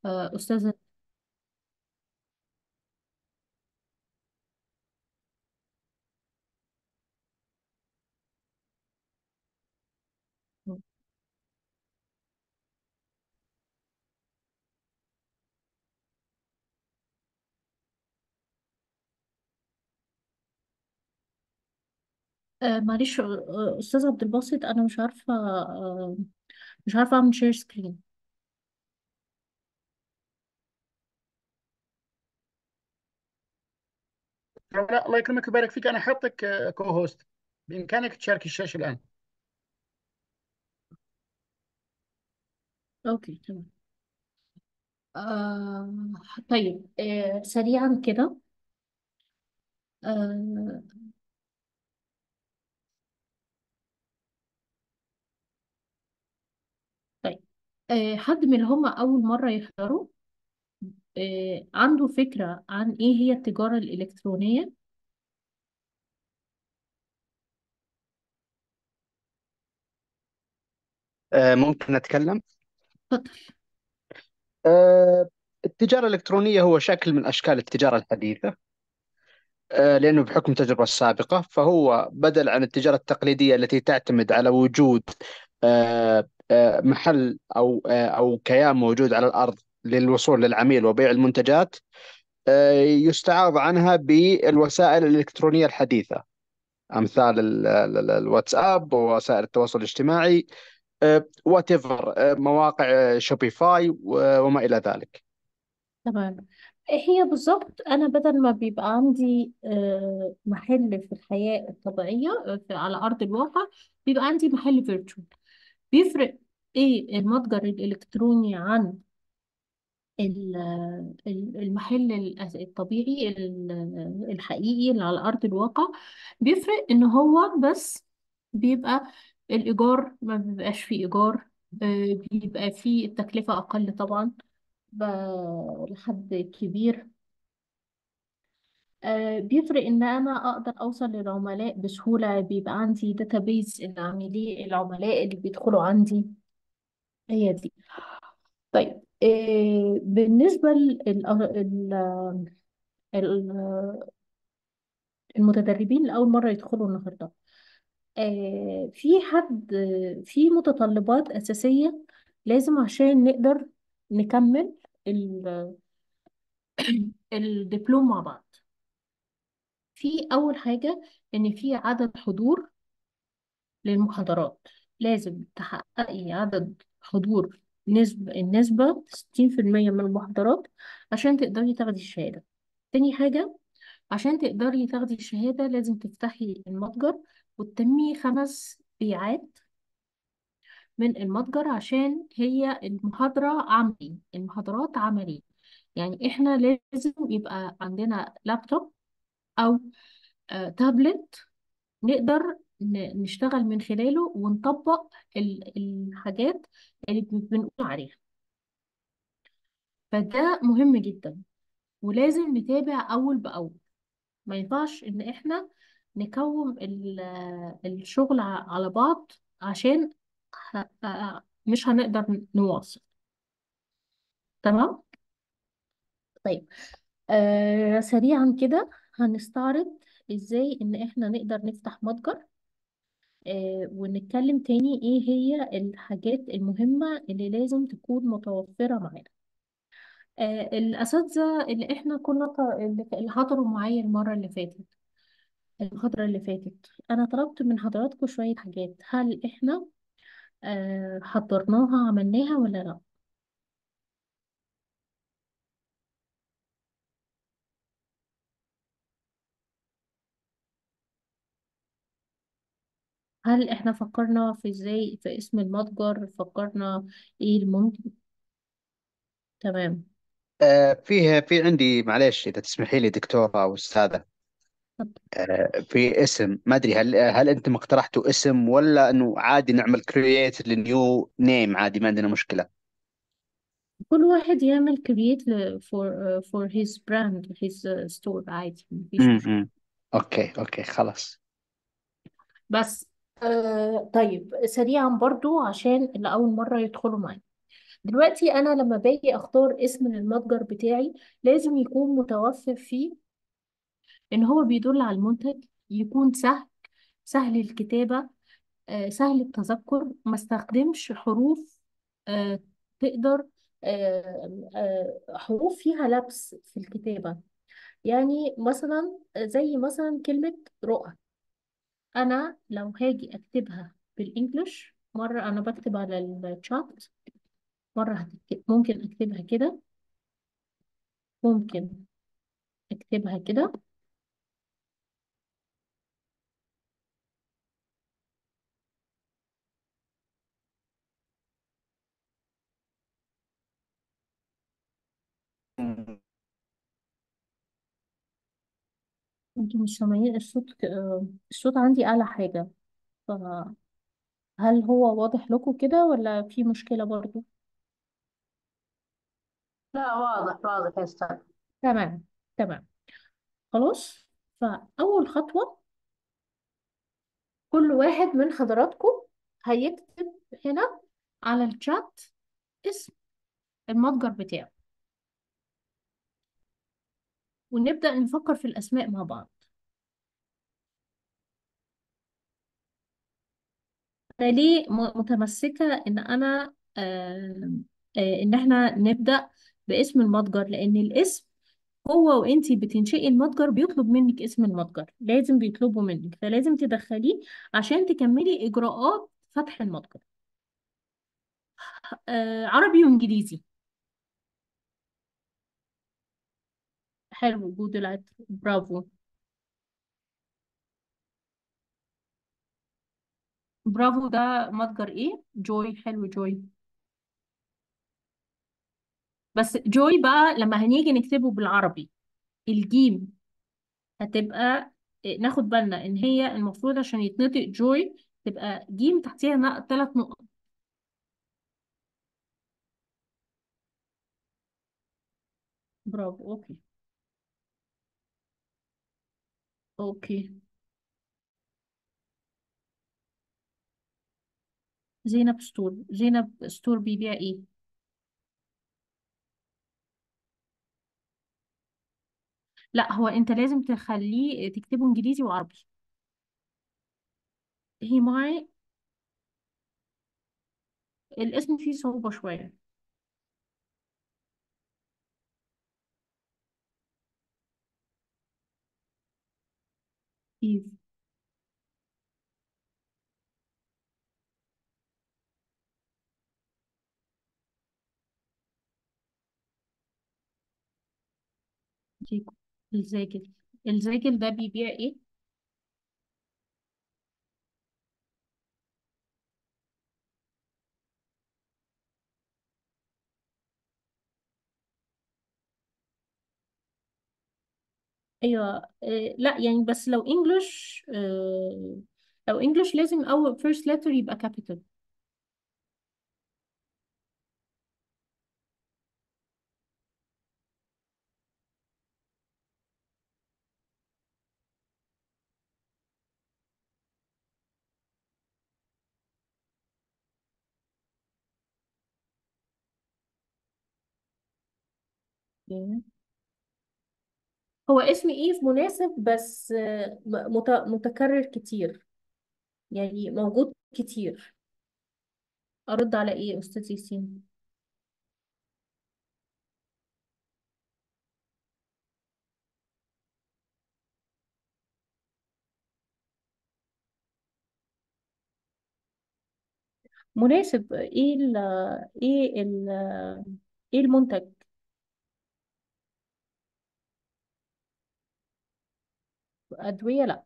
آه، أستاذة آه، معلش آه، أستاذ عبد الباسط أنا مش عارفة آه، مش عارفة أعمل شير سكرين لا الله يكرمك ويبارك فيك انا احطك كو هوست بامكانك تشارك الشاشه الان أوكي تمام آه، طيب آه، سريعا كده آه، طيب آه، حد من اللي هم أول مرة يحضروا آه، عنده فكرة عن إيه هي التجارة الإلكترونية؟ آه، ممكن أتكلم؟ اتفضل آه، التجارة الإلكترونية هو شكل من أشكال التجارة الحديثة آه، لأنه بحكم التجربة السابقة فهو بدل عن التجارة التقليدية التي تعتمد على وجود آه، آه، محل أو آه، أو كيان موجود على الأرض للوصول للعميل وبيع المنتجات آه، يستعاض عنها بالوسائل الإلكترونية الحديثة أمثال ال- ال- الواتساب ووسائل التواصل الاجتماعي وات ايفر مواقع آه، شوبيفاي و- وما الى ذلك تمام هي بالظبط أنا بدل ما بيبقى عندي آه، محل في الحياة الطبيعية آه، في- على أرض الواقع بيبقى عندي محل فيرتشوال بيفرق إيه المتجر الإلكتروني عن ال- ال- المحل الأس- الطبيعي ال- الحقيقي اللي على أرض الواقع بيفرق إن هو بس بيبقى الإيجار ما بيبقاش فيه إيجار آه، بيبقى فيه التكلفة أقل طبعا ب- لحد كبير آه، بيفرق إن أنا أقدر أوصل للعملاء بسهولة بيبقى عندي داتابيز العميلين العملاء اللي بيدخلوا عندي هي دي طيب آه، بالنسبة لل المتدربين لأول مرة يدخلوا النهاردة آه في حد آه، في متطلبات أساسية لازم عشان نقدر نكمل ال- الدبلوم مع بعض في أول حاجة إن في عدد حضور للمحاضرات لازم تحققي عدد حضور نسبة النسبة 60% من المحاضرات عشان تقدري تاخدي الشهادة تاني حاجة عشان تقدري تاخدي الشهادة لازم تفتحي المتجر وتتمي خمس بيعات من المتجر عشان هي المحاضرة عملي المحاضرات عملي يعني احنا لازم يبقى عندنا لابتوب أو آه، تابلت نقدر ن- نشتغل من خلاله ونطبق ال- الحاجات اللي بن- بنقول عليها فده مهم جدا ولازم نتابع أول بأول ما ينفعش ان احنا نكوم ال- الشغل ع- على بعض عشان ه- ه- مش هنقدر نواصل تمام طيب آه سريعا كده هنستعرض ازاي ان احنا نقدر نفتح متجر آه ونتكلم تاني ايه هي الحاجات المهمة اللي لازم تكون متوفرة معانا آه الأساتذة اللي احنا كنا ط- اللي اللي حضروا معايا المرة اللي فاتت المحاضرة اللي فاتت أنا طلبت من حضراتكم شوية حاجات هل إحنا آه حضرناها عملناها ولا لا هل احنا فكرنا في ازاي في اسم المتجر فكرنا ايه الممكن تمام آه، فيه في عندي معلش اذا تسمحي لي دكتوره او استاذه اتفضل. آه، في اسم ما ادري هل هل انتم اقترحتوا اسم ولا انه عادي نعمل كرييت لنيو نيم عادي ما عندنا مشكله كل واحد يعمل create ل- for uh, for his brand his uh, store عادي مفيش مشكلة امم اوكي اوكي خلاص بس آه طيب سريعا برضو عشان اللي أول مرة يدخلوا معانا دلوقتي انا لما باجي اختار اسم للمتجر بتاعي لازم يكون متوفر فيه ان هو بيدل على المنتج يكون سهل سهل الكتابة آه، سهل التذكر ما استخدمش حروف آه، تقدر آه، آه، حروف فيها لبس في الكتابة يعني مثلا زي مثلا كلمة رؤى أنا لو هاجي أكتبها بالإنجلش مرة أنا بكتب على الشات مرة هتكتب ممكن أكتبها كده ممكن أكتبها كده انتوا مش سامعين الصوت ك- آه، الصوت عندي أعلى حاجة فهل هو واضح لكم كده ولا في مشكلة برضو لا واضح واضح يا أستاذ تمام تمام خلاص فأول خطوة كل واحد من حضراتكم هيكتب هنا على الشات اسم المتجر بتاعه ونبدأ نفكر في الأسماء مع بعض أنا ليه م- متمسكة إن أنا آه آه إن إحنا نبدأ باسم المتجر لأن الاسم هو وانتي بتنشئي المتجر بيطلب منك اسم المتجر لازم بيطلبه منك فلازم تدخليه عشان تكملي إجراءات فتح المتجر آه عربي وإنجليزي حلو جود العطر برافو برافو ده متجر ايه جوي حلو جوي بس جوي بقى لما هنيجي نكتبه بالعربي الجيم هتبقى إيه، ناخد بالنا ان هي المفروض عشان يتنطق جوي تبقى جيم تحتيها ثلاث نقط برافو اوكي اوكي زينب ستور زينب ستور بيبيع ايه لا هو انت لازم تخليه تكتبه انجليزي وعربي هي معي الاسم فيه صعوبة شوية إيف جيكو الزاجل الزاجل ده بيبيع ايه ايوه إيه لا يعني بس لو انجلش آه لو انجلش لازم اول first letter يبقى capital يعني هو اسم ايف مناسب بس آه، م- مت- متكرر كتير يعني موجود كتير ارد على ايه يا استاذ ياسين مناسب ايه ال ايه ال ايه المنتج ادوية لا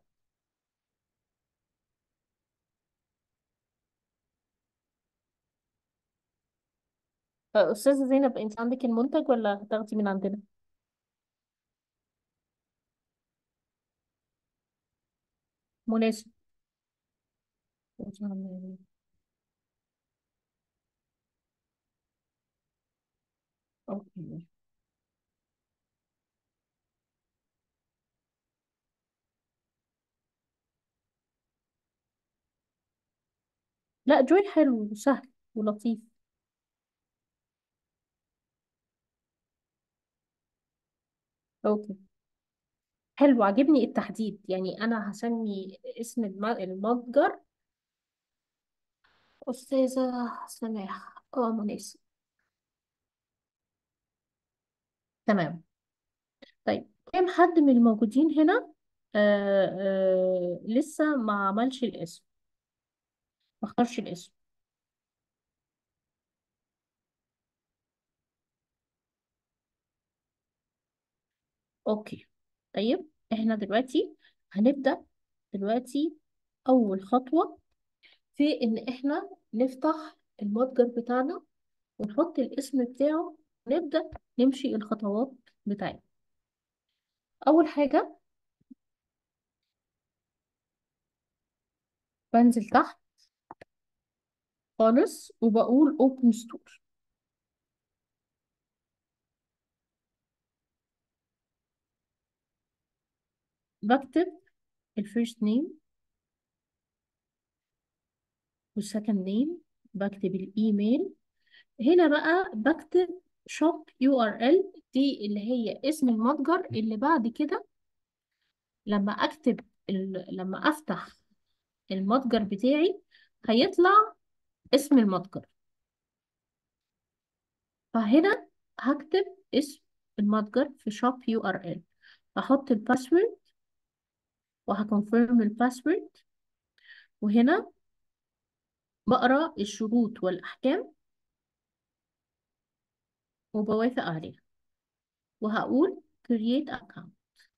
آه، استاذة زينب انت عندك المنتج ولا هتاخدي من عندنا مناسب اوكي لا جوي حلو وسهل ولطيف اوكي حلو عجبني التحديد يعني انا هسمي اسم الم- المتجر استاذة سماح اه مناسب تمام طيب كام حد من الموجودين هنا آه آه لسه ما عملش الاسم ما اختارش الاسم اوكي طيب احنا دلوقتي هنبدأ دلوقتي اول خطوة في ان احنا نفتح المتجر بتاعنا ونحط الاسم بتاعه ونبدأ نمشي الخطوات بتاعتنا اول حاجة بنزل تحت خالص وبقول open store بكتب الفيرست نيم والسكند نيم بكتب الايميل هنا بقى بكتب shop URL دي اللي هي اسم المتجر اللي بعد كده لما اكتب ال... لما افتح المتجر بتاعي هيطلع اسم المتجر فهنا هكتب اسم المتجر في shop URL هحط الباسورد وهكونفيرم الباسورد وهنا بقرا الشروط والأحكام وبوافق عليها وهقول create account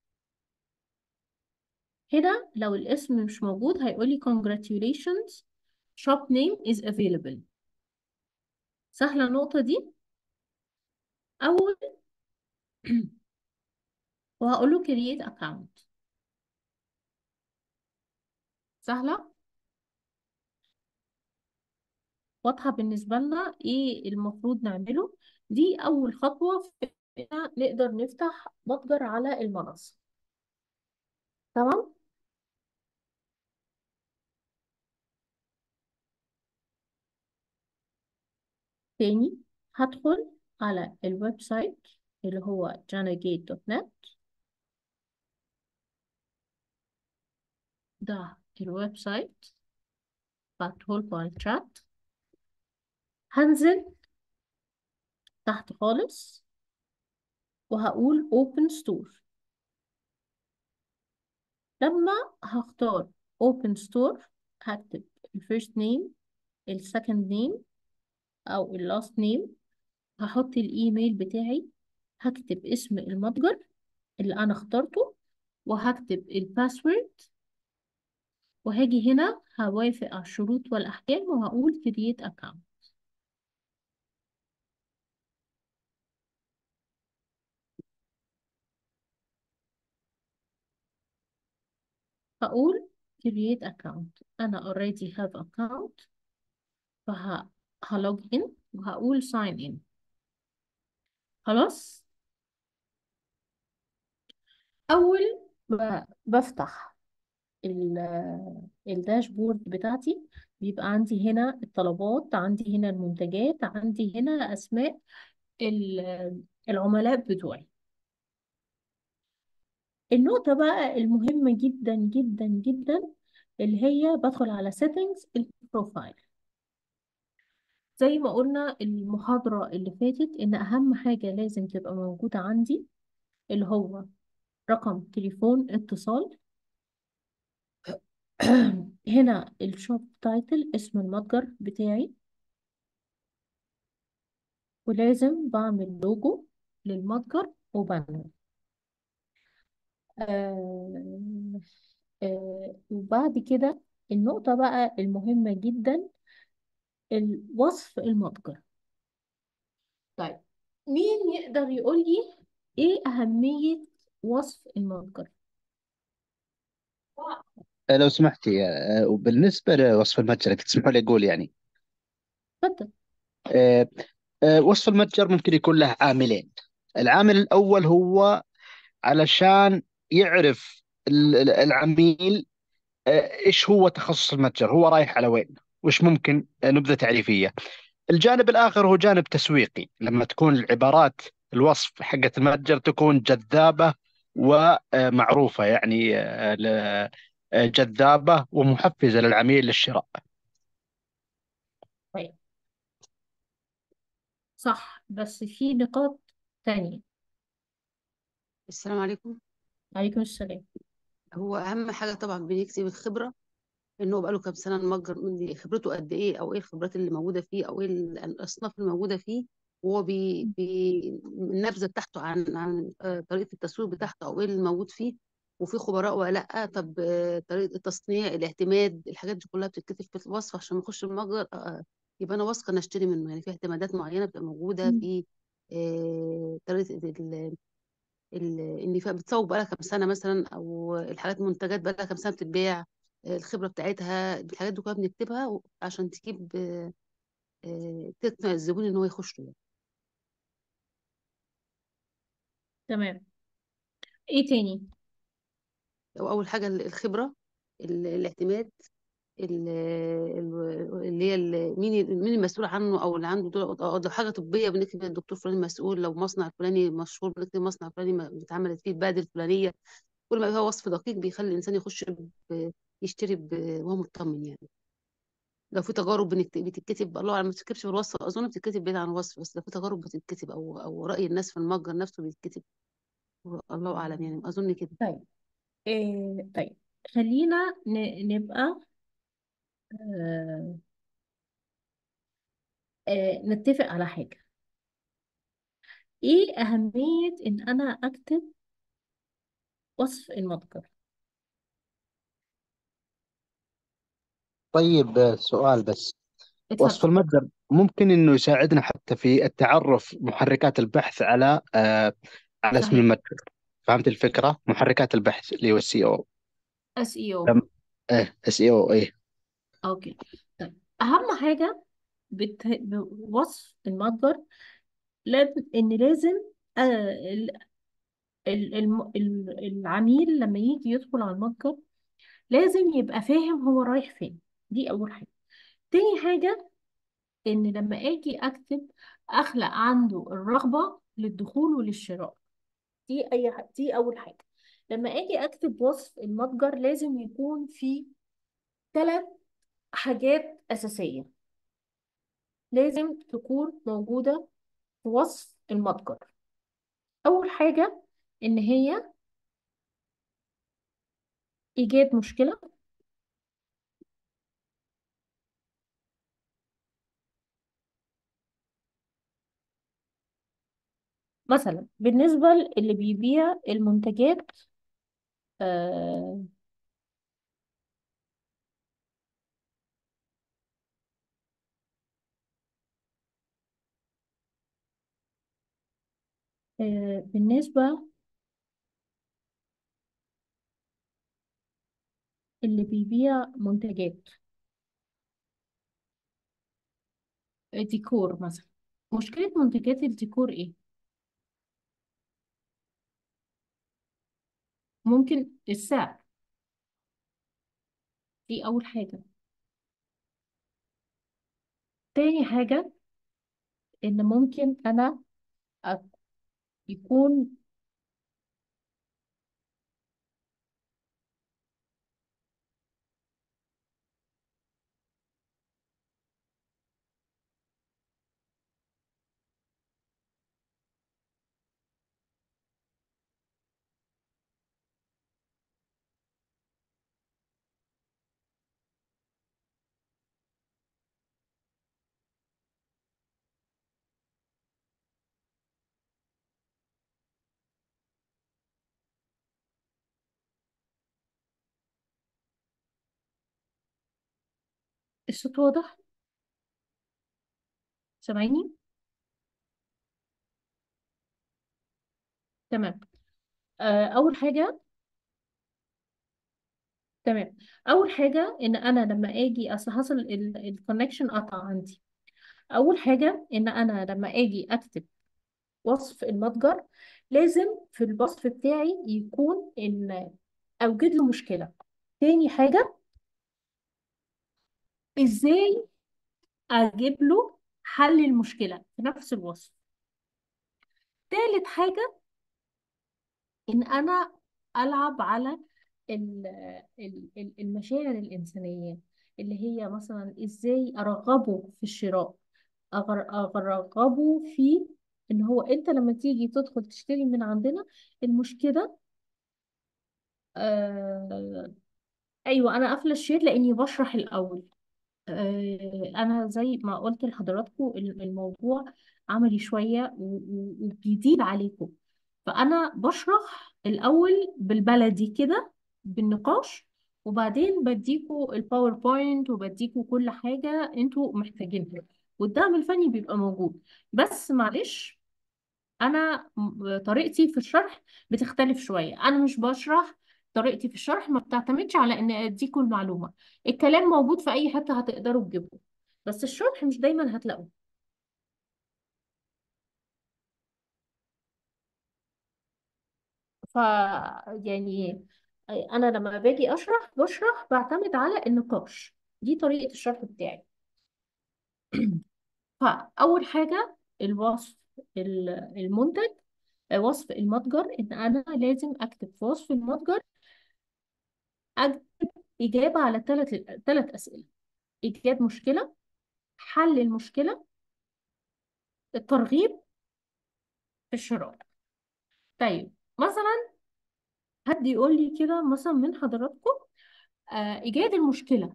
هنا لو الاسم مش موجود هيقولي congratulations shop name is available سهلة النقطة دي أول وهقوله create account سهلة واضحة بالنسبة لنا ايه المفروض نعمله دي أول خطوة في إننا نقدر نفتح متجر على المنصة تمام تاني هدخل على الويب سايت اللي هو janagate.net ده الويب سايت بعتهولكوا على الشات هنزل تحت خالص وهقول open store لما هختار open store هكتب الفيرست نيم السكند نيم او اللاست نيم هحط الايميل بتاعي هكتب اسم المتجر اللي انا اخترته وهكتب الباسورد وهاجي هنا هوافق على الشروط والاحكام وهقول create account هقول create account انا already have account فه هلوج in وهقول sign in خلاص اول ما بفتح ال- الداشبورد بتاعتي بيبقى عندي هنا الطلبات عندي هنا المنتجات عندي هنا اسماء ال- العملاء بتوعي النقطة بقى المهمة جدا جدا جدا اللي هي بدخل على settings البروفايل زي ما قلنا المحاضرة اللي فاتت إن أهم حاجة لازم تبقى موجودة عندي اللي هو رقم تليفون اتصال هنا الشوب تايتل اسم المتجر بتاعي ولازم بعمل لوجو للمتجر وبانر آه آه وبعد كده النقطة بقى المهمة جدا الوصف المتجر طيب مين يقدر يقول لي ايه أهمية وصف المتجر؟ آه، لو سمحتي آه، وبالنسبة لوصف المتجر تسمحوا لي أقول يعني اتفضل آه، آه، وصف المتجر ممكن يكون له عاملين العامل الأول هو علشان يعرف ال- ال- العميل آه، إيش هو تخصص المتجر هو رايح على وين وإيش ممكن آه، نبذة تعريفية الجانب الآخر هو جانب تسويقي لما تكون العبارات الوصف حقت المتجر تكون جذابة ومعروفة يعني آه، ل- آه، جذابة ومحفزة للعميل للشراء طيب صح بس في نقاط تانية السلام عليكم عليكم السلام هو اهم حاجه طبعا بنكتب الخبره ان هو بقاله كام سنه المتجر من خبرته قد ايه او ايه الخبرات اللي موجوده فيه او ايه ال- الاصناف اللي موجوده فيه وهو بي بي النبذه بتاعته عن عن آه، طريقه التسويق بتاعته او ايه اللي موجود فيه وفي خبراء ولا لا طب آه، طريقه التصنيع الاعتماد الحاجات دي كلها بتتكتب في الوصف عشان ما اخش المتجر آه، آه، يبقى انا واثقه ان اشتري منه يعني في اعتمادات معينه بتبقى موجوده مم. في آه، طريقه ال- ال- ان فيها بتسوق بقالها كام سنه مثلا او الحاجات منتجات بقالها كام سنه بتتباع الخبره بتاعتها الحاجات دي كلها بنكتبها عشان تجيب آه، آه، تقنع الزبون ان هو يخش له تمام ايه تاني أو اول حاجه الخبره ال- الاعتماد ال- ال- اللي هي ال- مين مين المسؤول عنه او اللي عنده دول أو لو حاجه طبيه بنكتب الدكتور فلان مسؤول لو مصنع فلاني مشهور بنكتب مصنع فلاني م- اتعملت فيه البادئ الفلانيه كل ما يبقى وصف دقيق بيخلي الانسان يخش ب- يشتري ب- وهو مطمن يعني لو في تجارب بنكت- بتتكتب الله اعلم ما بتتكتبش في الوصف اظن بتتكتب بعيد عن الوصف بس لو في تجارب بتتكتب او او راي الناس في المتجر نفسه بيتكتب الله اعلم يعني اظن كده طيب إيه طيب خلينا ن- نبقى آه آه نتفق على حاجة ايه أهمية ان انا اكتب وصف المتجر طيب آه، سؤال بس وصف اتفضل المتجر ممكن انه يساعدنا حتى في التعرف محركات البحث على آه على اسم صحيح المتجر فهمت الفكرة محركات البحث اللي هو السي او اس اي او ايه اس اي او ايه اوكي طيب اهم حاجة بت... بوصف المتجر لازم ان لازم آه ال- ال- الم- ال- العميل لما يجي يدخل على المتجر لازم يبقى فاهم هو رايح فين دي اول حاجة تاني حاجة ان لما اجي اكتب اخلق عنده الرغبة للدخول وللشراء دي اي ح- دي اول حاجة لما اجي اكتب وصف المتجر لازم يكون في ثلاث حاجات اساسية لازم تكون موجودة في وصف المتجر اول حاجة ان هي ايجاد مشكلة مثلا بالنسبة اللي بيبيع المنتجات آه آه بالنسبة اللي بيبيع منتجات ديكور مثلا مشكلة منتجات الديكور ايه؟ ممكن السعر دي أول حاجة تاني حاجة إن ممكن أنا أ- يكون الصوت واضح سامعيني تمام آه أول حاجة تمام أول حاجة إن أنا لما أجي أصل حصل الكونكشن قطع عندي أول حاجة إن أنا لما أجي أكتب وصف المتجر لازم في الوصف بتاعي يكون إن أوجد له مشكلة تاني حاجة إزاي أجيب له حل المشكلة في نفس الوصف تالت حاجة إن أنا ألعب على ال- ال- ال- المشاعر الإنسانية اللي هي مثلا إزاي أرغبه في الشراء أغر- أرغبه في إن هو أنت لما تيجي تدخل تشتري من عندنا المشكلة آه أيوة أنا قافلة الشير لأني بشرح الأول آه أنا زي ما قلت لحضراتكم الموضوع عملي شوية و- و- وجديد عليكم فأنا بشرح الأول بالبلدي كده بالنقاش وبعدين بديكوا الباوربوينت وبديكوا كل حاجة انتوا محتاجينها والدعم الفني بيبقى موجود بس معلش أنا م- طريقتي في الشرح بتختلف شوية أنا مش بشرح طريقتي في الشرح ما بتعتمدش على إن أديكوا المعلومة الكلام موجود في أي حتة هتقدروا تجيبوه بس الشرح مش دايما هتلاقوه ف يعني انا لما باجي اشرح بشرح بعتمد على النقاش دي طريقة الشرح بتاعي فاول حاجة الوصف ال- المنتج وصف المتجر ان انا لازم اكتب في وصف المتجر اكتب اجابة على ثلاث ثلاث اسئلة ايجاد مشكلة حل المشكلة الترغيب في الشراء طيب مثلا حد يقول لي كده مثلا من حضراتكم آه، ايجاد المشكلة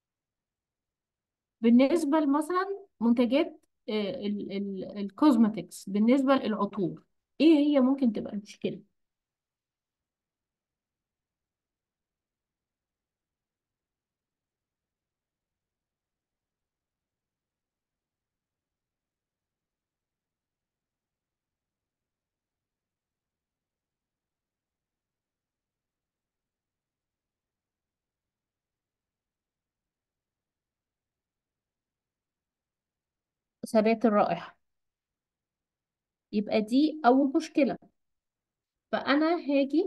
بالنسبة لمثلا منتجات الكوزماتكس بالنسبة للعطور ايه هي ممكن تبقى المشكلة ثبات الرائحة يبقى دي أول مشكلة فأنا هاجي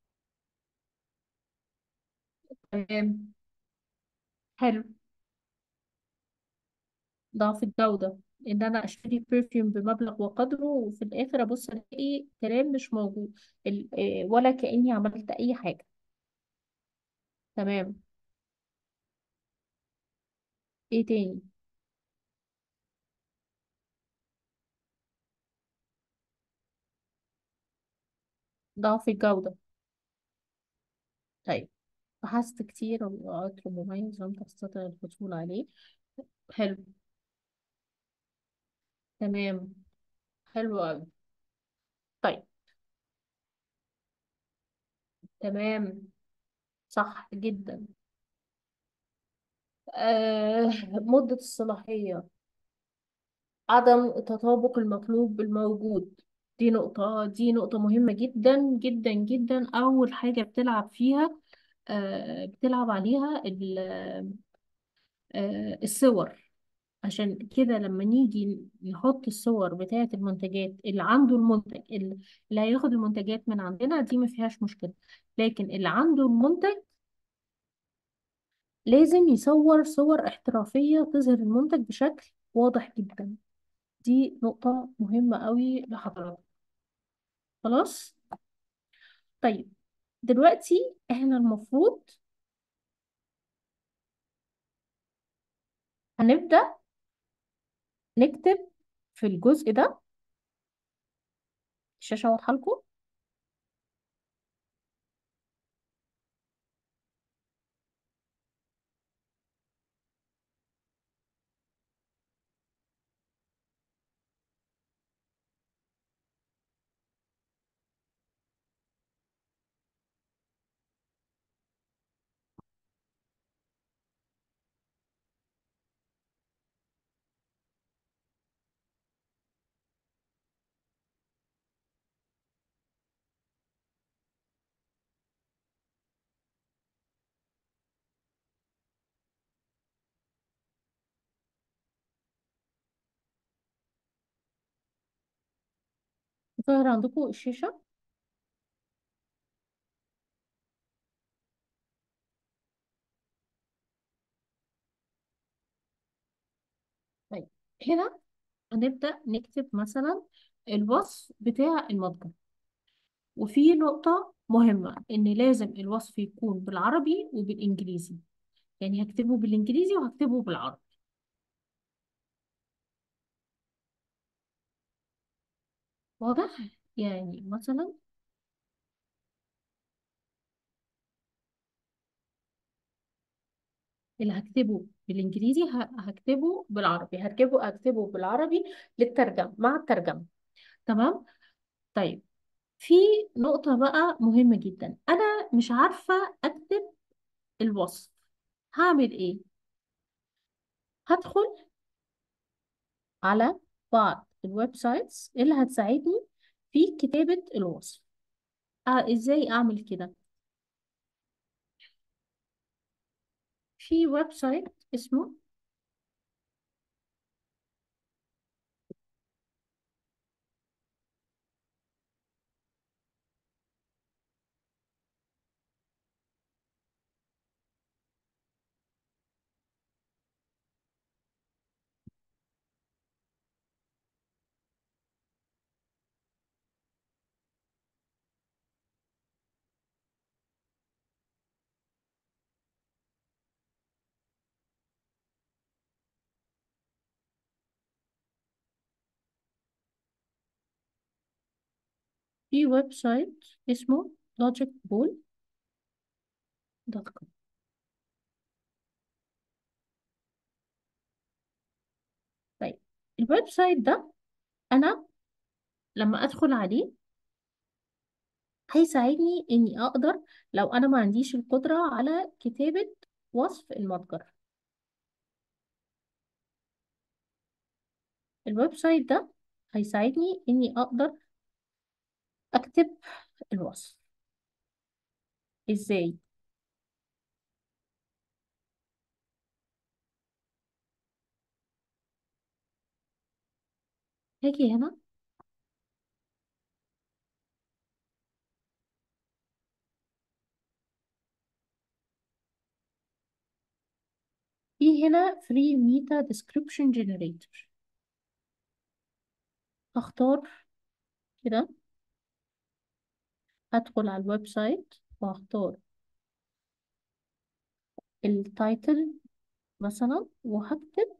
تمام حلو ضعف الجودة إن أنا أشتري برفيوم بمبلغ وقدره وفي الآخر أبص ألاقي كلام مش موجود ال- إيه، ولا كأني عملت أي حاجة تمام إيه تاني ضعف الجودة طيب بحثت كتير وعطر مميز لم تستطع الحصول عليه حلو تمام حلو أوي طيب تمام صح جدا آه مدة الصلاحية عدم تطابق المطلوب بالموجود دي نقطة دي نقطة مهمة جدا جدا جدا أول حاجة بتلعب فيها آه بتلعب عليها ال- آه الصور عشان كده لما نيجي نحط الصور بتاعة المنتجات اللي عنده المنتج اللي اللي هياخد المنتجات من عندنا دي ما فيهاش مشكلة لكن اللي عنده المنتج لازم يصور صور احترافية تظهر المنتج بشكل واضح جدا دي نقطة مهمة قوي لحضرتك خلاص طيب دلوقتي احنا المفروض هنبدأ نكتب في الجزء ده الشاشة واضحة لكم ظاهر عندكم الشاشة طيب هنا هنبدأ نكتب مثلا الوصف بتاع المتجر وفي نقطة مهمة إن لازم الوصف يكون بالعربي وبالإنجليزي يعني هكتبه بالإنجليزي وهكتبه بالعربي واضح؟ يعني مثلا اللي هكتبه بالإنجليزي ه- هكتبه بالعربي هكتبه هكتبه بالعربي للترجمة مع الترجمة تمام؟ طيب في نقطة بقى مهمة جدا أنا مش عارفة أكتب الوصف هعمل إيه؟ هدخل على بعض الويب سايتس اللي هتساعدني في كتابة الوصف آه إزاي أعمل كده؟ في ويب سايت اسمه في ويب سايت اسمه logicball.com طيب الويب سايت ده أنا لما أدخل عليه هيساعدني إني أقدر لو أنا ما عنديش القدرة على كتابة وصف المتجر الويب سايت ده هيساعدني إني أقدر أكتب الوصف إزاي؟ هاجي هنا في هنا free meta description generator هختار كده هدخل على الويب سايت وهختار التايتل مثلا وهكتب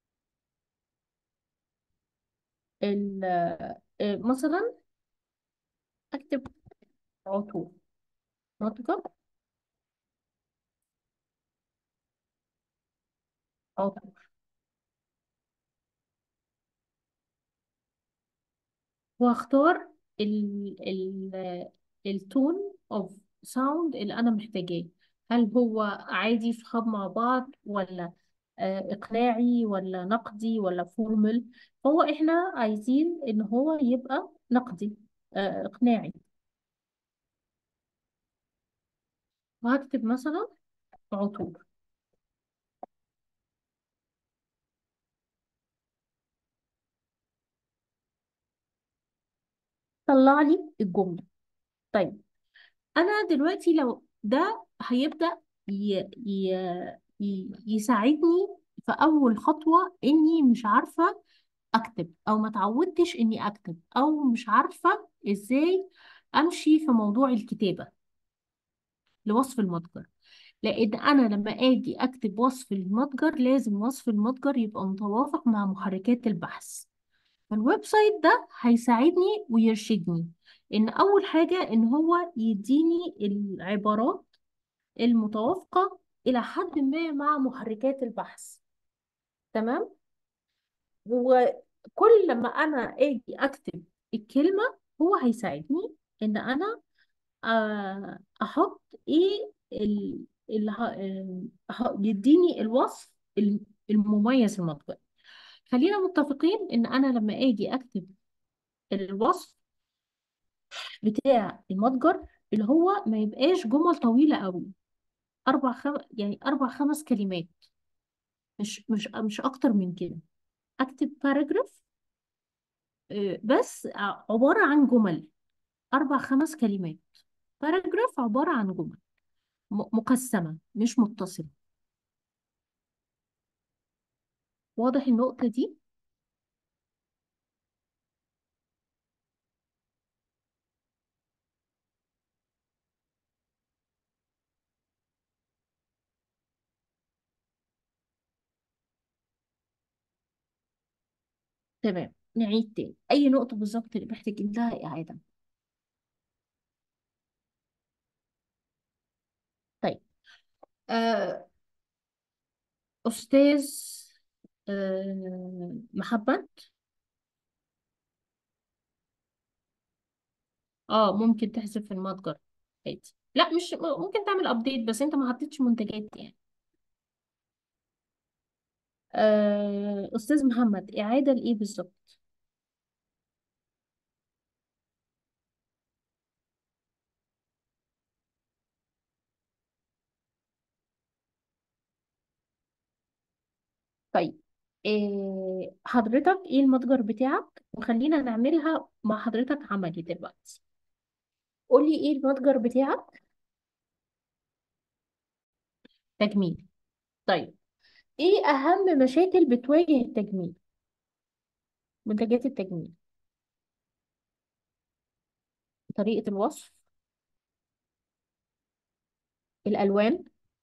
ال آه، مثلا اكتب عطور متجر عطور واختار ال ال التون اوف ساوند اللي انا محتاجاه هل هو عادي في خاب مع بعض ولا آه، اقناعي ولا نقدي ولا فورمال هو احنا عايزين ان هو يبقى نقدي آه، اقناعي وهكتب مثلا عطور طلع لي الجملة طيب انا دلوقتي لو ده هيبدأ ي... ي... ي... يساعدني في اول خطوة اني مش عارفة اكتب او ما تعودتش اني اكتب او مش عارفة ازاي امشي في موضوع الكتابة لوصف المتجر لان انا لما اجي اكتب وصف المتجر لازم وصف المتجر يبقى متوافق مع محركات البحث فالويب سايت ده هيساعدني ويرشدني ان اول حاجة ان هو يديني العبارات المتوافقة الى حد ما مع محركات البحث تمام وكل لما انا اجي اكتب الكلمة هو هيساعدني ان انا آه، احط ايه ال- اللي ه- آه، يديني الوصف الم- المميز المطلوب خلينا متفقين ان انا لما اجي اكتب الوصف بتاع المتجر اللي هو ما يبقاش جمل طويلة قوي اربع خم... يعني اربع خمس كلمات مش مش مش اكتر من كده اكتب باراجراف بس ع- عبارة عن جمل اربع خمس كلمات باراجراف عبارة عن جمل م- مقسمة مش متصلة واضح النقطة دي تمام نعيد تاني أي نقطة بالظبط اللي محتاج لها إعادة طيب آه أستاذ آه محمد اه ممكن تحذف المتجر عادي لا مش ممكن تعمل ابديت بس انت ما حطيتش منتجات يعني آه أستاذ محمد إعادة لإيه بالظبط طيب إيه حضرتك ايه المتجر بتاعك وخلينا نعملها مع حضرتك عملي دلوقتي قولي ايه المتجر بتاعك تجميل طيب ايه اهم مشاكل بتواجه التجميل منتجات التجميل طريقة الوصف الالوان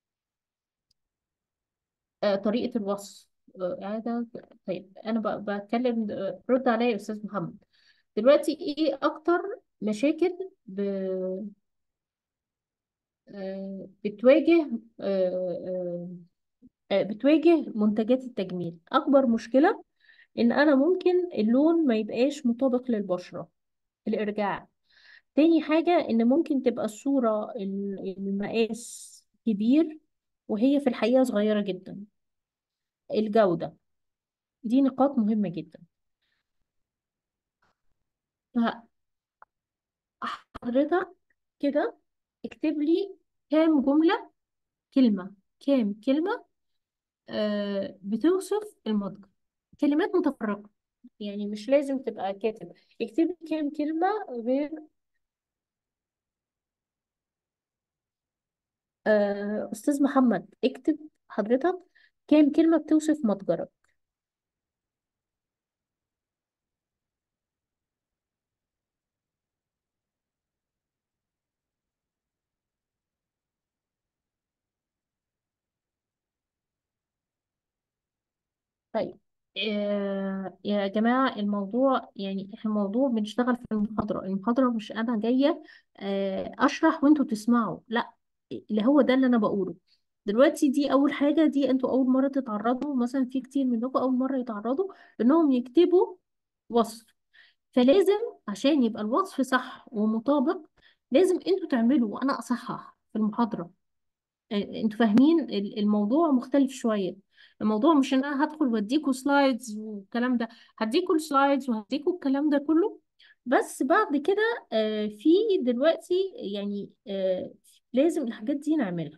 آه، طريقة الوصف آه، إعادة طيب أنا ب- بتكلم آه، رد عليا يا أستاذ محمد دلوقتي إيه أكتر مشاكل ب... آه، بتواجه آه، آه، آه، بتواجه منتجات التجميل أكبر مشكلة إن أنا ممكن اللون ما يبقاش مطابق للبشرة الإرجاع تاني حاجة إن ممكن تبقى الصورة ال- المقاس كبير وهي في الحقيقة صغيرة جدا الجودة دي نقاط مهمة جدا فحضرتك كده اكتب لي كام جملة كلمة كام كلمة آه بتوصف المتجر كلمات متفرقة يعني مش لازم تبقى كاتب اكتب لي كام كلمة غير آه أستاذ محمد اكتب حضرتك كام كلمة بتوصف متجرك طيب آه يا جماعة الموضوع يعني احنا الموضوع بنشتغل في المحاضرة المحاضرة مش أنا جاية آه أشرح وانتوا تسمعوا لا اللي هو ده اللي أنا بقوله دلوقتي دي أول حاجة دي انتوا أول مرة تتعرضوا مثلا في كتير منكم أول مرة يتعرضوا إنهم يكتبوا وصف فلازم عشان يبقى الوصف صح ومطابق لازم انتوا تعملوا وأنا أصحح في المحاضرة انتوا فاهمين ال- الموضوع مختلف شوية الموضوع مش ان انا هدخل واديكوا سلايدز والكلام ده هديكوا السلايدز وهديكوا الكلام ده كله بس بعد كده آه، في دلوقتي يعني آه، لازم الحاجات دي نعملها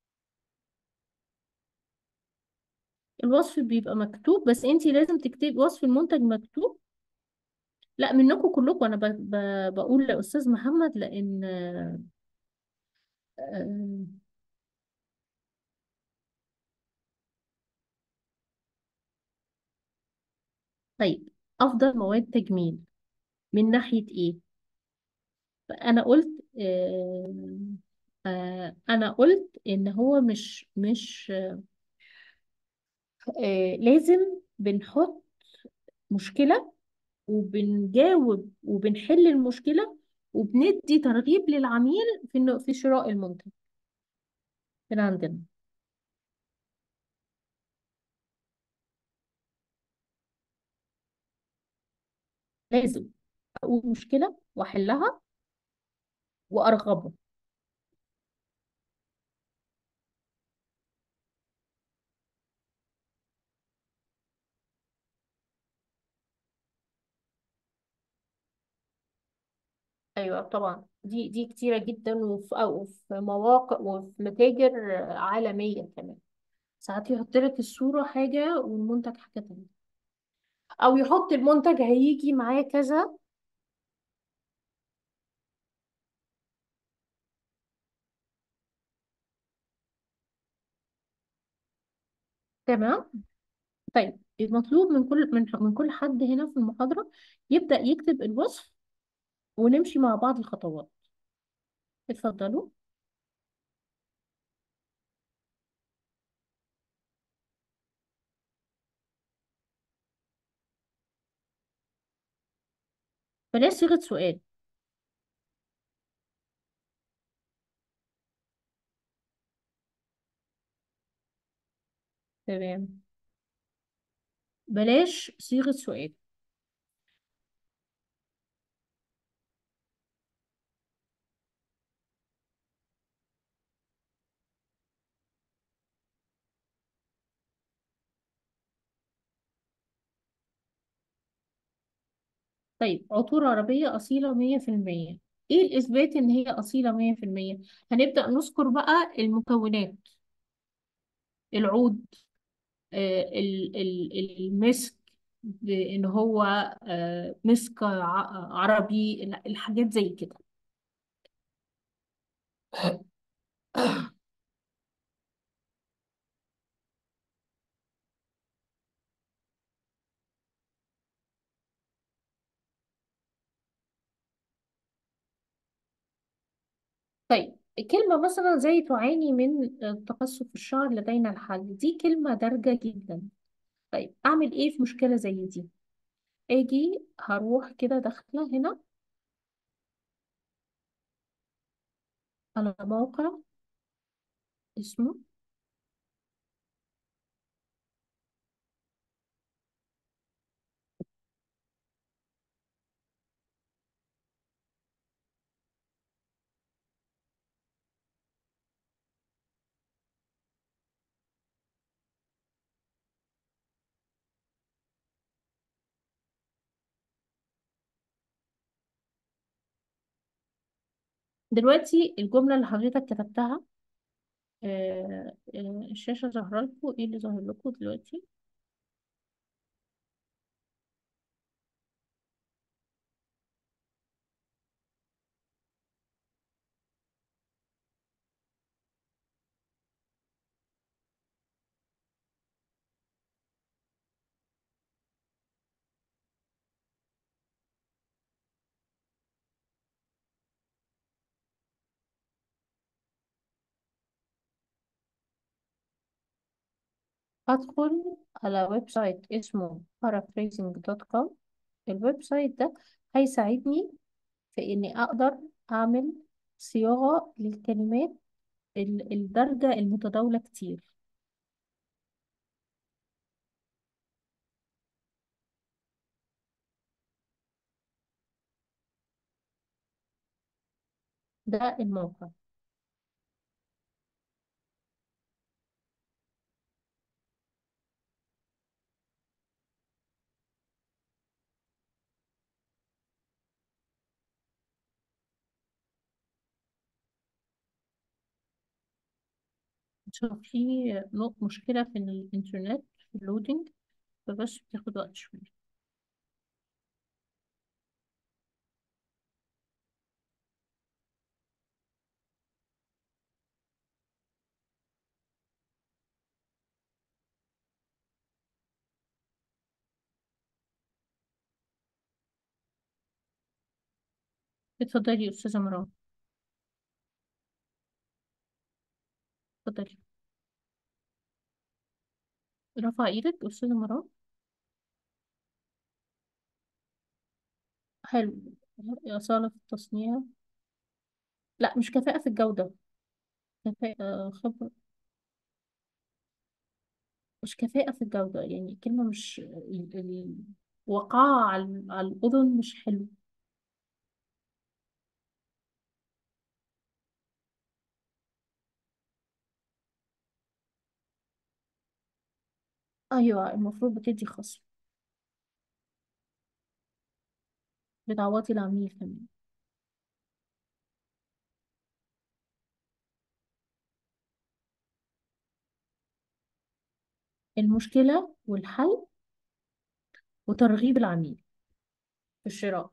الوصف بيبقى مكتوب بس انتي لازم تكتبي وصف المنتج مكتوب لا منكم كلكم انا ب- ب- بقول لاستاذ محمد لان آه، آه، طيب افضل مواد تجميل من ناحية ايه انا قلت آه آه انا قلت ان هو مش مش آه لازم بنحط مشكلة وبنجاوب وبنحل المشكلة وبندي ترغيب للعميل في إنه- في شراء المنتج من عندنا لازم اقول مشكلة واحلها وارغبه ايوه طبعا دي دي كتيرة جدا وفي أو في مواقع وفي متاجر عالمية كمان ساعات يحط لك الصورة حاجة والمنتج حاجة تانية او يحط المنتج هيجي معاه كذا تمام طيب المطلوب من كل من من كل حد هنا في المحاضرة يبدأ يكتب الوصف ونمشي مع بعض الخطوات اتفضلوا بلاش صيغة سؤال تمام بلاش صيغة سؤال طيب عطور عربية أصيلة مية في المية إيه الإثبات إن هي أصيلة مية في المية هنبدأ نذكر بقى المكونات العود آه، ال- ال- المسك بإن هو آه، مسك ع- عربي الحاجات زي كده طيب كلمة مثلا زي تعاني من تقصف الشعر لدينا الحل دي كلمة دارجة جدا طيب أعمل إيه في مشكلة زي دي أجي هروح كده داخلة هنا على موقع اسمه دلوقتي الجملة اللي حضرتك كتبتها آه، آه، الشاشة ظاهرة لكم ايه اللي ظاهر لكم دلوقتي هدخل على ويب سايت اسمه paraphrasing.com الويب سايت ده هيساعدني في اني اقدر اعمل صياغة للكلمات ال- الدارجة المتداولة كتير ده الموقع عشان في نق- مشكلة في الإنترنت في اللودينج فبس بتاخد وقت شوية اتفضلي يا أستاذة مرام اتفضلي رفع ايدك أستاذة مرام حلو أصالة في التصنيع لا مش كفاءة في الجودة كفاءة خبرة مش كفاءة في الجودة يعني الكلمة مش ال- ال- وقعها على على الأذن مش حلو أيوة المفروض بتدي خصم بتعوضي العميل كمان المشكلة والحل وترغيب العميل في الشراء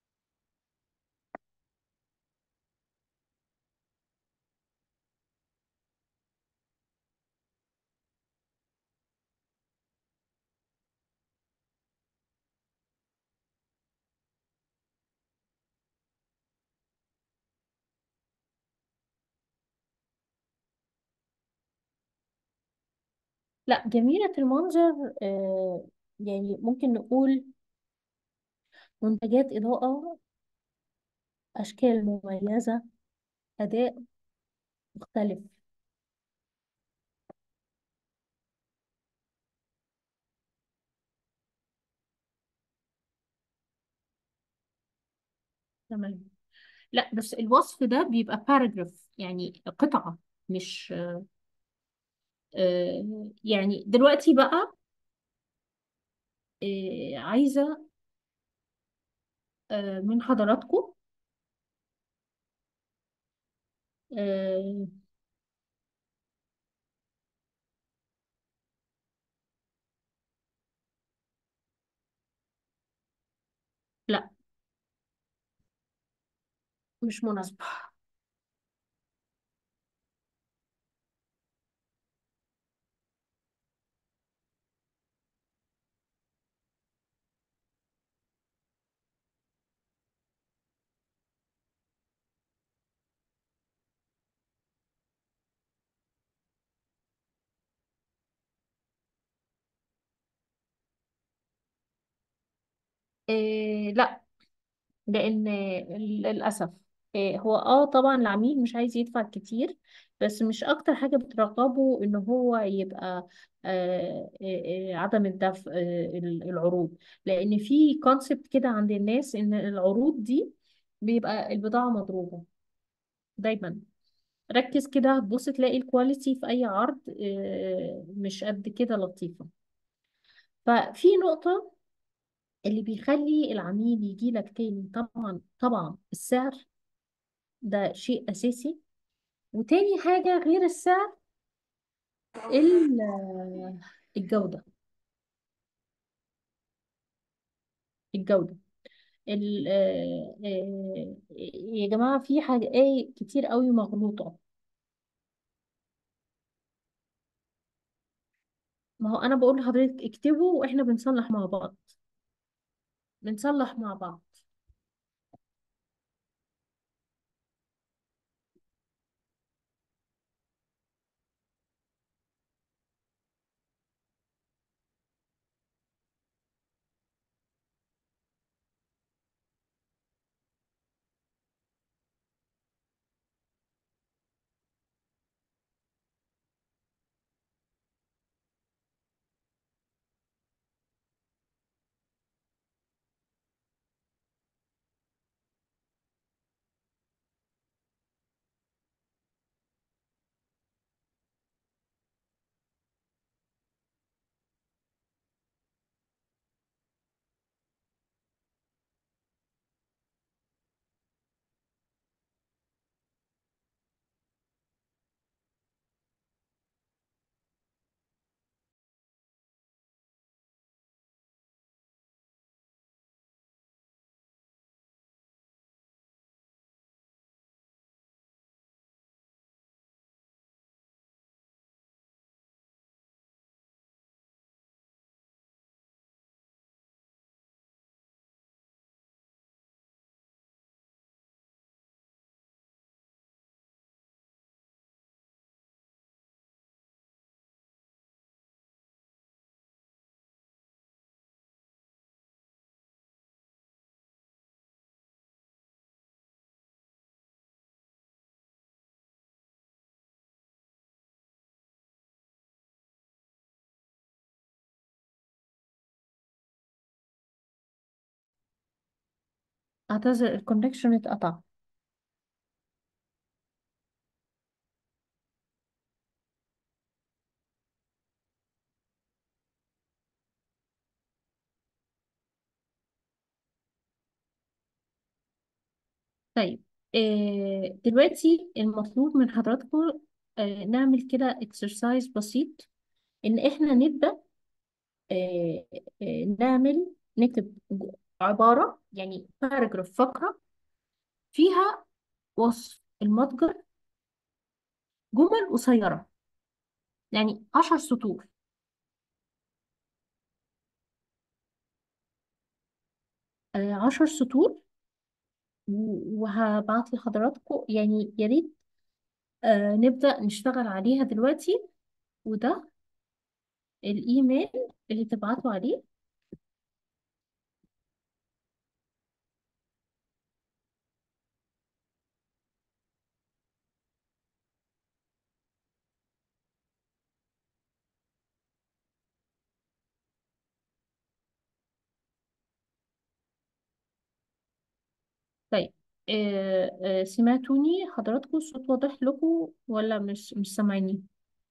لا جميلة المنظر آه يعني ممكن نقول منتجات إضاءة أشكال مميزة أداء مختلف تمام لا بس الوصف ده بيبقى باراجراف يعني قطعة مش آه، يعني دلوقتي بقى آه، عايزة آه، من حضراتكم آه، لا مش مناسبة آه، لا لان للاسف آه، هو اه طبعا العميل مش عايز يدفع كتير بس مش اكتر حاجة بترغبه ان هو يبقى آه، آه، آه، عدم الدفع آه، العروض لان في كونسبت كده عند الناس ان العروض دي بيبقى البضاعة مضروبة دايما ركز كده هتبص تلاقي الكواليتي في اي عرض آه، مش قد كده لطيفة ففي نقطة اللي بيخلي العميل يجي لك تاني طبعا طبعا السعر ده شيء أساسي وتاني حاجة غير السعر ال- الجودة الجودة ال- آه، آه، يا جماعة في حاجات كتير قوي مغلوطة ما هو أنا بقول لحضرتك اكتبوا وإحنا بنصلح مع بعض بنصلح مع بعض أعتذر الكونكشن اتقطع طيب آه، دلوقتي المطلوب من حضراتكم آه، نعمل كده اكسرسايز بسيط ان احنا نبدأ آه، آه، نعمل نكتب ج- عبارة يعني باراجراف فقرة فيها وصف المتجر جمل قصيرة يعني عشر سطور آه، عشر سطور و- وهبعت لحضراتكم يعني يا ريت آه، نبدأ نشتغل عليها دلوقتي وده الإيميل اللي تبعتوا عليه آه، آه، سمعتوني حضراتكم الصوت واضح لكم ولا مش مش سامعيني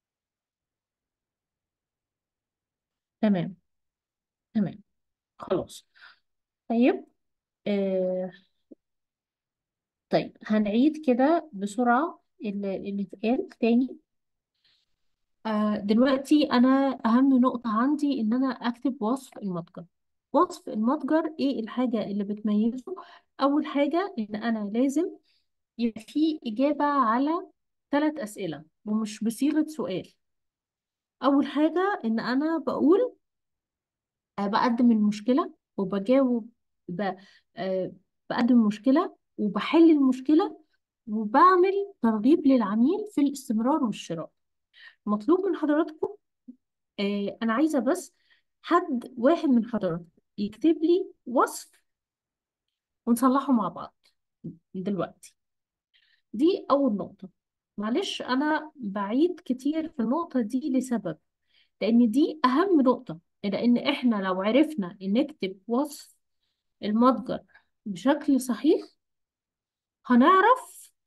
تمام تمام خلاص طيب آه طيب هنعيد كده بسرعة اللي اللي اتقال تاني آه دلوقتي أنا أهم نقطة عندي إن أنا أكتب وصف المتجر وصف المتجر إيه الحاجة اللي بتميزه أول حاجة إن أنا لازم يبقى في إجابة على ثلاث أسئلة ومش بصيغة سؤال أول حاجة إن أنا بقول آه، بقدم المشكلة وبجاوب ب... آه، بقدم المشكلة وبحل المشكلة وبعمل ترغيب للعميل في الاستمرار والشراء مطلوب من حضراتكم آه، أنا عايزة بس حد واحد من حضراتكم يكتب لي وصف ونصلحه مع بعض دلوقتي دي أول نقطة معلش أنا بعيد كتير في النقطة دي لسبب لأن دي أهم نقطة لأن إحنا لو عرفنا نكتب وصف المتجر بشكل صحيح هنعرف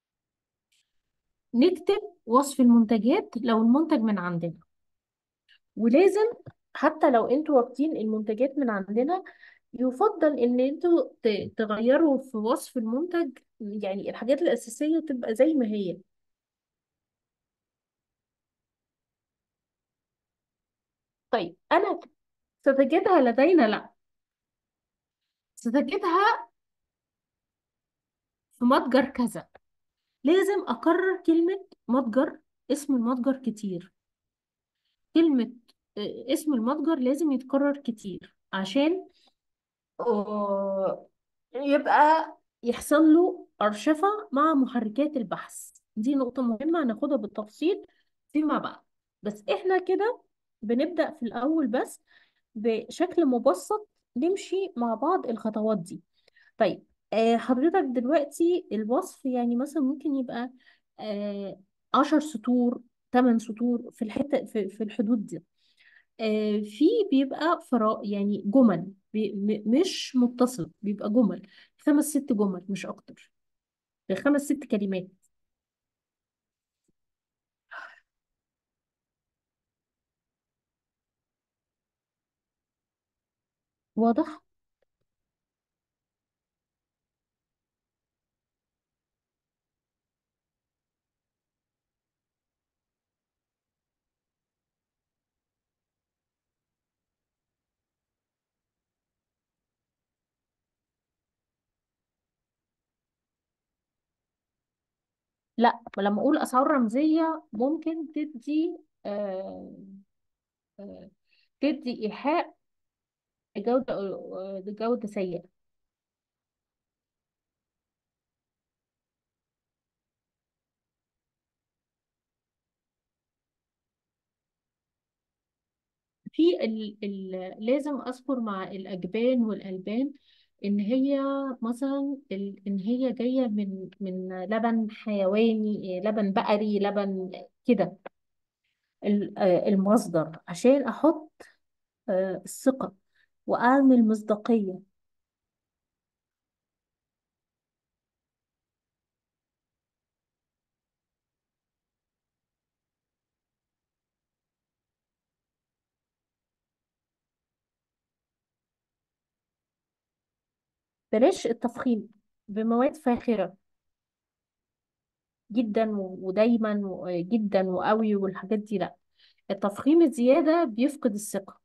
نكتب وصف المنتجات لو المنتج من عندنا ولازم حتى لو انتوا واخدين المنتجات من عندنا يفضل ان انتوا ت- تغيروا في وصف المنتج يعني الحاجات الأساسية تبقى زي ما هي طيب أنا ستجدها لدينا لا ستجدها في متجر كذا لازم أكرر كلمة متجر اسم المتجر كتير كلمة آه، اسم المتجر لازم يتكرر كتير عشان آه، يبقى يحصل له أرشفة مع محركات البحث دي نقطة مهمة هناخدها بالتفصيل فيما بعد بس احنا كده بنبدأ في الأول بس بشكل مبسط نمشي مع بعض الخطوات دي طيب آه، حضرتك دلوقتي الوصف يعني مثلا ممكن يبقى آه، عشر سطور تمن سطور في الحتة في, في الحدود دي آه، في بيبقى فراغ يعني جمل بي م- مش متصل بيبقى جمل خمس ست جمل مش أكتر خمس ست كلمات واضح؟ لا لما أقول أسعار رمزية ممكن تدي آه آه تدي إيحاء جودة آه، جودة سيئة في ال ال لازم أذكر مع الأجبان والألبان إن هي مثلا ال إن هي جاية من من لبن حيواني لبن بقري لبن كده ال- آه، المصدر عشان أحط آه، الثقة وأعمل مصداقية بلاش التفخيم بمواد فاخرة جدا و- ودايما وجدا وقوي والحاجات دي لا التفخيم الزيادة بيفقد الثقة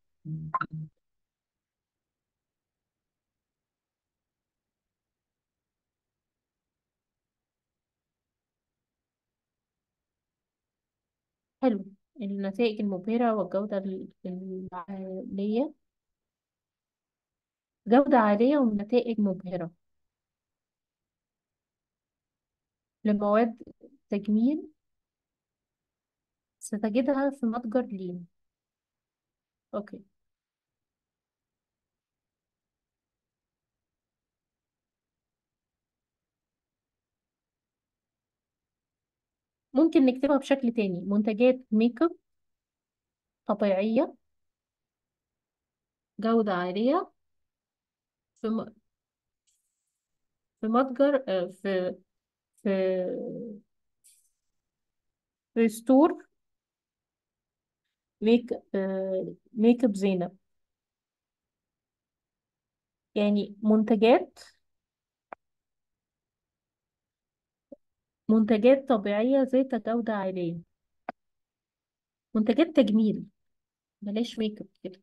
حلو النتائج المبهرة والجودة ال- العالية جودة عالية ونتائج مبهرة لمواد تجميل ستجدها في متجر لين اوكي ممكن نكتبها بشكل تاني منتجات ميك اب طبيعية جودة عالية في م... في متجر آه، في في في ستور ميك آه، ميك اب زينب يعني منتجات منتجات طبيعية ذات جودة عالية منتجات تجميل بلاش ميك اب كده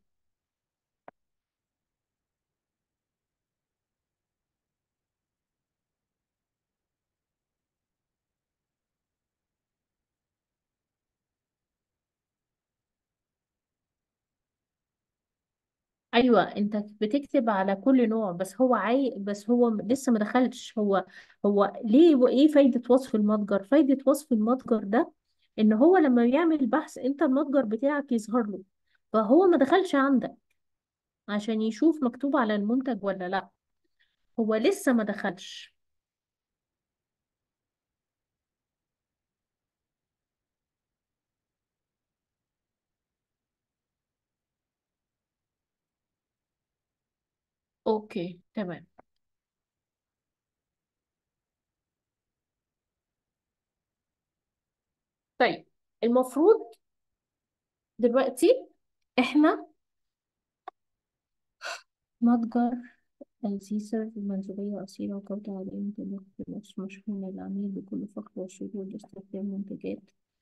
ايوه انت بتكتب على كل نوع بس هو عاي بس هو م- لسه ما دخلش هو هو ليه وايه فايدة وصف المتجر فايدة وصف المتجر ده ان هو لما يعمل بحث انت المتجر بتاعك يظهر له فهو ما دخلش عندك عشان يشوف مكتوب على المنتج ولا لا هو لسه ما دخلش اوكي تمام طيب المفروض دلوقتي احنا متجر السيسر المنزلية أصيلة وجودة عالية متميزة في مصر مشهور من العميل بكل فخر والسرور لاستخدام منتجات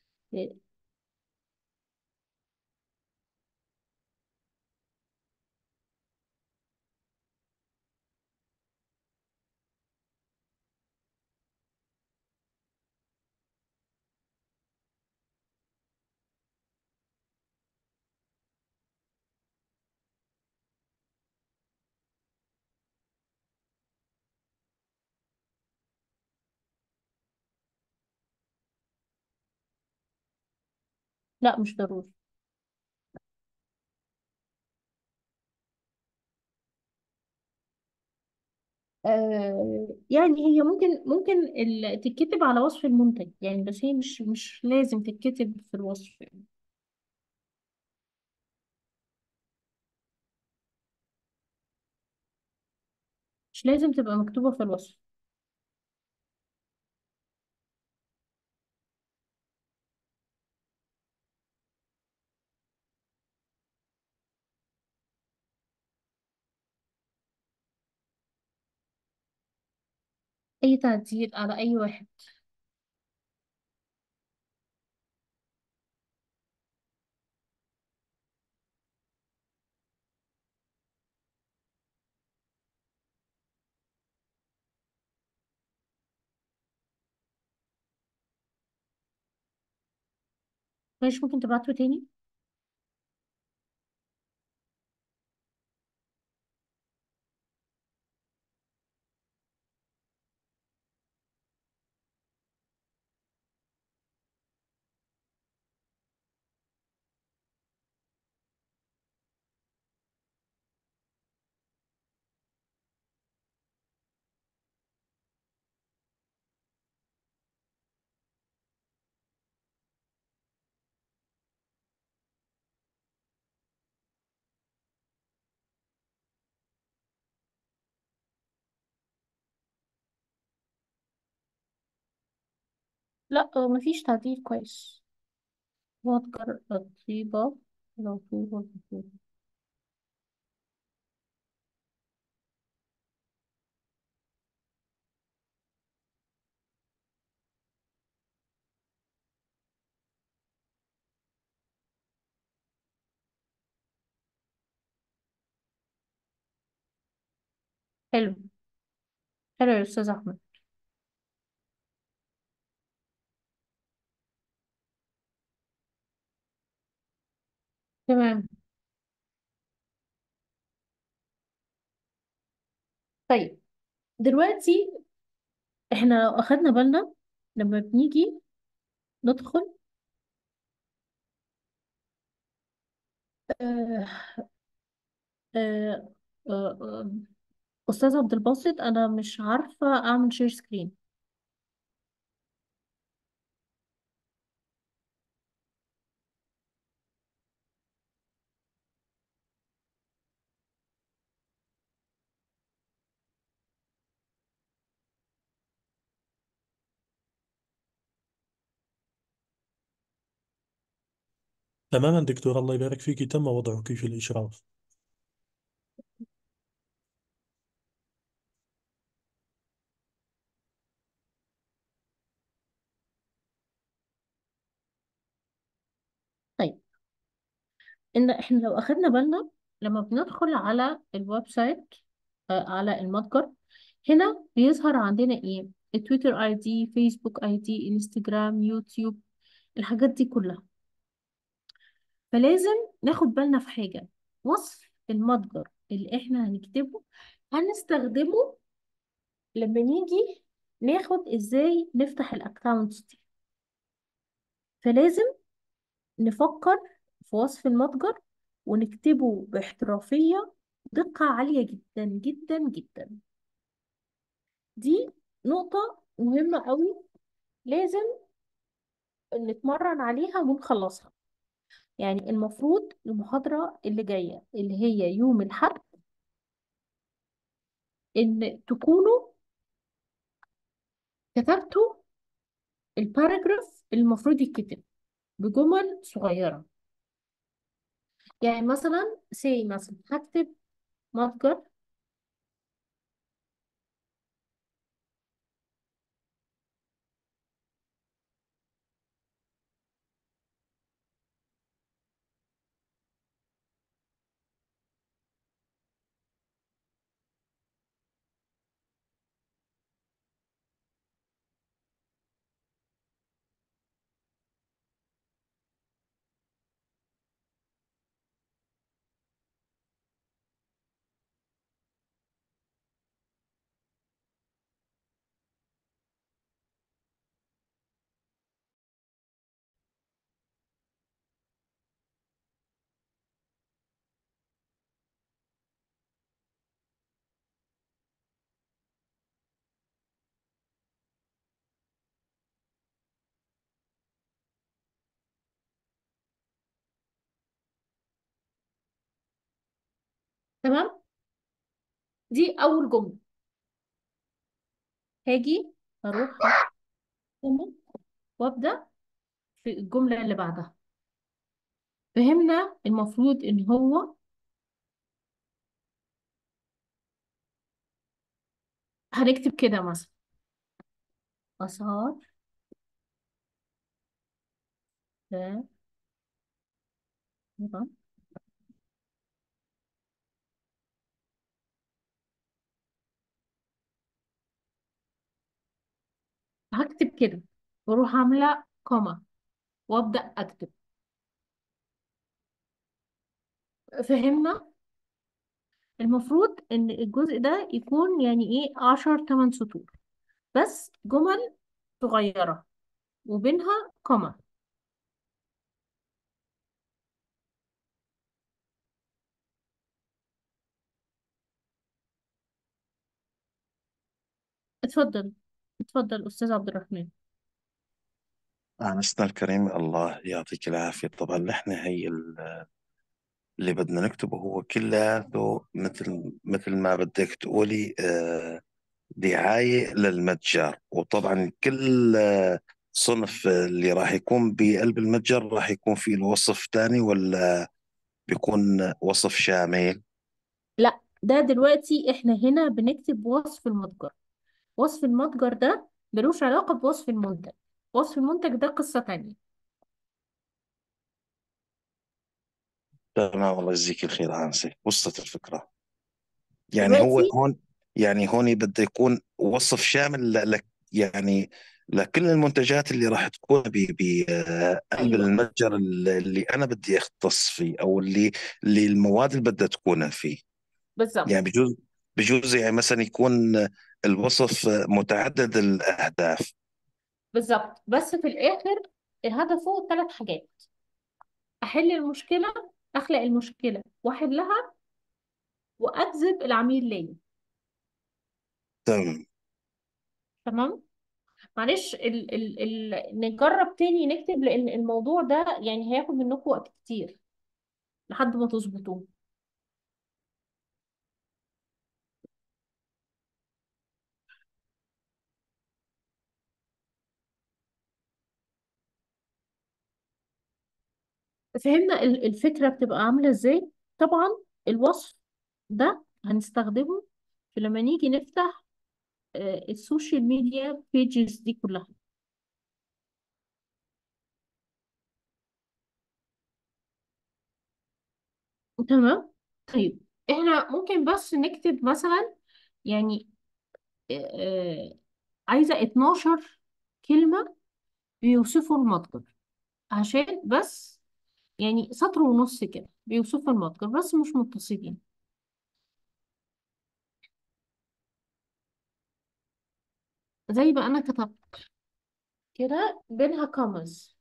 لا مش ضروري آه يعني هي ممكن ممكن ال- تتكتب على وصف المنتج يعني بس هي مش مش لازم تتكتب في الوصف يعني. مش لازم تبقى مكتوبة في الوصف أي تعديل على أي واحد مش ممكن تبعته تاني لا آه، مفيش تعديل كويس متجر الطيبة العطور والزهور حلو حلو يا أستاذ أحمد تمام طيب دلوقتي احنا أخدنا بالنا لما بنيجي ندخل آه آه آه آه، أستاذ عبد الباسط أنا مش عارفة أعمل شير سكرين تماما دكتور الله يبارك فيك تم وضعك في الإشراف طيب ان احنا لو اخدنا بالنا لما بندخل على الويب سايت آه، على المتجر هنا بيظهر عندنا ايه التويتر اي دي فيسبوك اي دي انستجرام يوتيوب الحاجات دي كلها فلازم ناخد بالنا في حاجة وصف المتجر اللي احنا هنكتبه هنستخدمه لما نيجي ناخد ازاي نفتح الاكونتس دي فلازم نفكر في وصف المتجر ونكتبه باحترافية دقة عالية جدا جدا جدا دي نقطة مهمة قوي لازم نتمرن عليها ونخلصها يعني المفروض المحاضرة اللي جاية اللي هي يوم الأحد إن تكونوا كتبتوا الباراجراف اللي المفروض يتكتب بجمل صغيرة يعني مثلا سي مثلا هكتب متجر تمام دي أول جملة هاجي أروح أكتب وأبدأ في الجملة اللي بعدها فهمنا المفروض إن هو هنكتب كده مثلا آثار ذاكرة هكتب كده واروح عاملة كوما وابدأ اكتب فهمنا المفروض ان الجزء ده يكون يعني ايه عشر تمن سطور بس جمل صغيرة وبينها كوما اتفضل اتفضل استاذ عبد الرحمن أنا أستاذ الكريم الله يعطيك العافية طبعا نحن هي ال- اللي بدنا نكتبه هو كله مثل مثل ما بدك تقولي آه، دعاية للمتجر وطبعا كل آه، صنف اللي راح يكون بقلب المتجر راح يكون فيه له وصف تاني ولا بيكون وصف شامل لا ده دلوقتي احنا هنا بنكتب وصف المتجر وصف المتجر ده ملوش علاقة بوصف المنتج وصف المنتج ده قصة تانية تمام الله يجزيك الخير عنسي وصلت الفكرة يعني هو دلوقتي هون يعني هون بده يكون وصف شامل ل- لك يعني لكل المنتجات اللي راح تكون ب- بقلب ايوه المتجر اللي انا بدي اختص فيه او اللي اللي المواد اللي بدها تكون فيه بالظبط يعني بجوز بجوز يعني مثلا يكون الوصف متعدد الاهداف بالظبط بس في الاخر هدفه ثلاث حاجات احل المشكله اخلق المشكله واحلها واجذب العميل ليا تمام تمام معلش ال ال ال نجرب تاني نكتب لان الموضوع ده يعني هياخد منكم وقت كتير لحد ما تظبطوه فهمنا ال- الفكرة بتبقى عاملة ازاي طبعا الوصف ده هنستخدمه في لما نيجي نفتح آه، السوشيال ميديا بيجز دي كلها تمام طيب احنا ممكن بس نكتب مثلا يعني آه، آه، عايزة 12 كلمة بيوصفوا المتجر عشان بس يعني سطر ونص كده بيوصفوا المتجر بس مش متصلين زي ما انا كتبت كده بينها كومز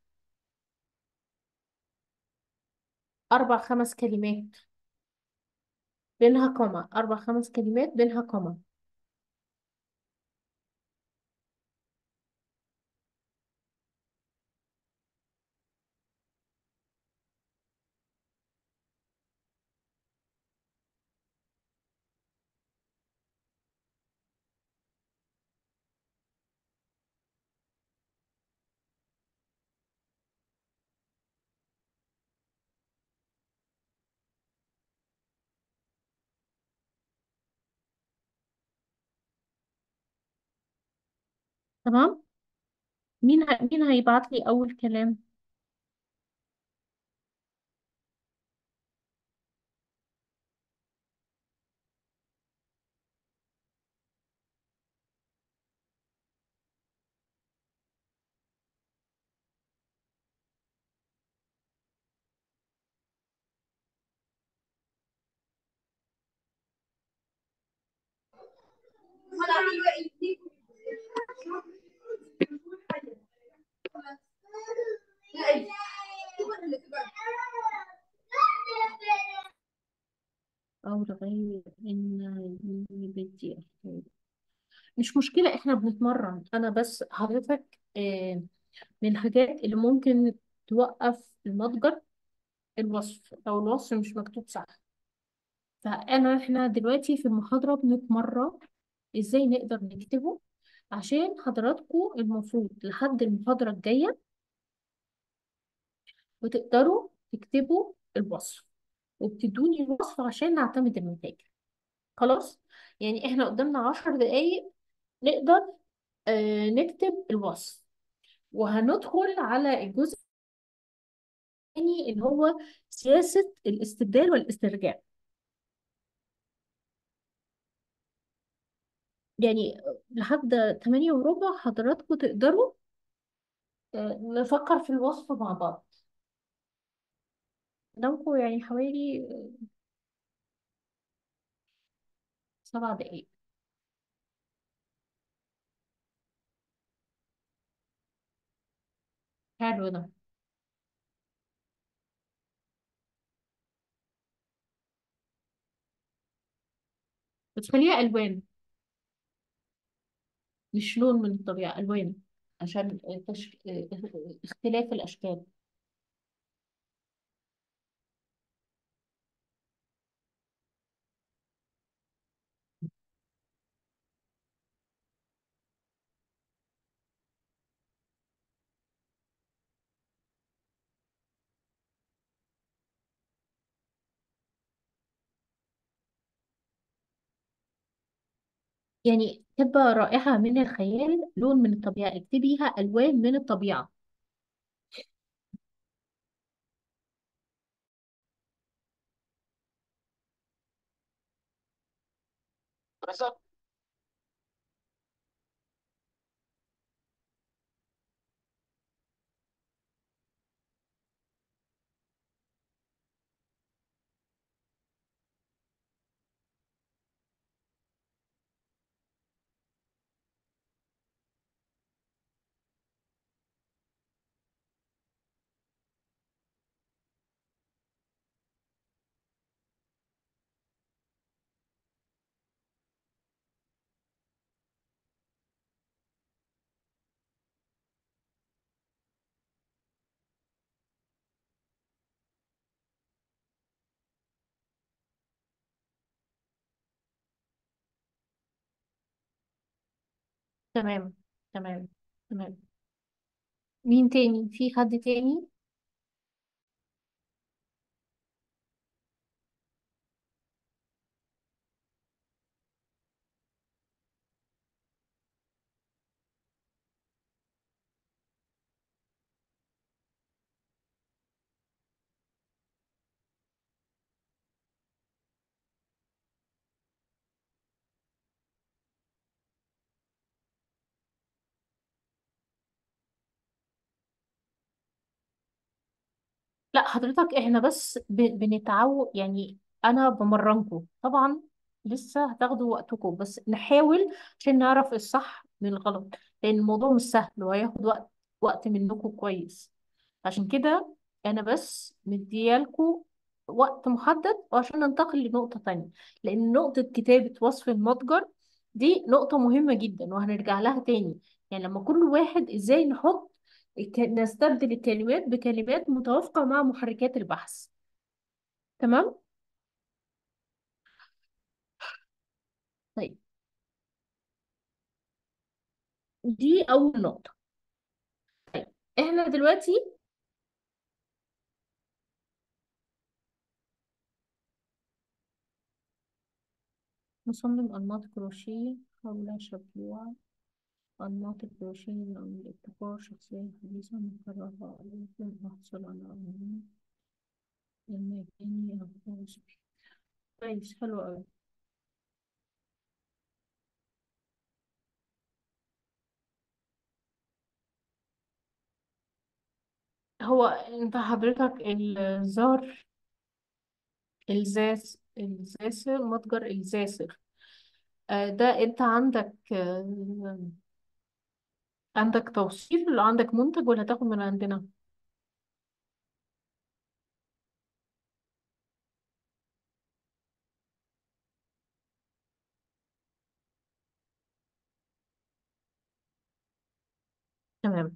اربع خمس كلمات بينها كوما اربع خمس كلمات بينها كوما تمام مين ه... مين هيبعت لي اول كلام او لغاية ان بدي أختار. مش مشكلة احنا بنتمرن انا بس حضرتك آه، من الحاجات اللي ممكن توقف المتجر الوصف او الوصف مش مكتوب صح فانا احنا دلوقتي في المحاضرة بنتمرن ازاي نقدر نكتبه عشان حضراتكم المفروض لحد المحاضرة الجاية وتقدروا تكتبوا الوصف وبتدوني الوصف عشان نعتمد النتائج خلاص يعني احنا قدامنا عشر دقايق نقدر آه نكتب الوصف وهندخل على الجزء الثاني اللي هو سياسة الاستبدال والاسترجاع يعني لحد 8 وربع حضراتكم تقدروا آه نفكر في الوصف مع بعض قدامكم يعني حوالي آه، سبع دقايق حلو ده بس خليها ألوان مش لون من الطبيعة ألوان عشان تش... اختلاف الأشكال يعني تبقى رائحة من الخيال لون من الطبيعة اكتبيها ألوان من الطبيعة تمام تمام تمام مين تاني في حد تاني لا حضرتك احنا بس ب- بنتعود يعني انا بمرنكم طبعا لسه هتاخدوا وقتكم بس نحاول عشان نعرف الصح من الغلط لان الموضوع مش سهل وهياخد وقت وقت منكم كويس عشان كده انا بس مديالكم وقت محدد وعشان ننتقل لنقطة تانية لان نقطة كتابة وصف المتجر دي نقطة مهمة جدا وهنرجع لها تاني يعني لما كل واحد ازاي نحط الك- نستبدل الكلمات بكلمات متوافقة مع محركات البحث تمام طيب دي أول نقطة طيب احنا دلوقتي نصمم أنماط كروشيه حول شبوع أنماط الكروشيه من الابتكار شخصية حديثة مكررة يمكن الحصول على أنماط المجاني الخاص بي. كويس حلو أوي هو انت حضرتك الزار الزاس الزاسر متجر الزاسر آه، ده انت عندك آه، عندك توصيل ولا عندك منتج ولا هتاخد من عندنا تمام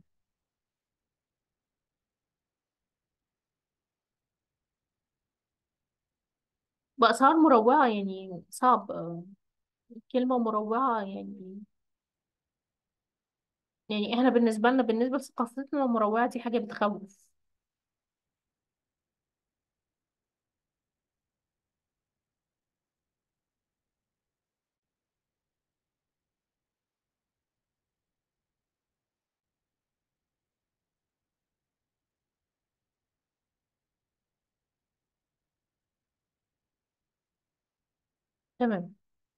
بأسعار مروعة يعني صعب آه، كلمة مروعة يعني يعني احنا بالنسبة لنا بالنسبة لثقافتنا المروعة دي حاجة بتخوف تمام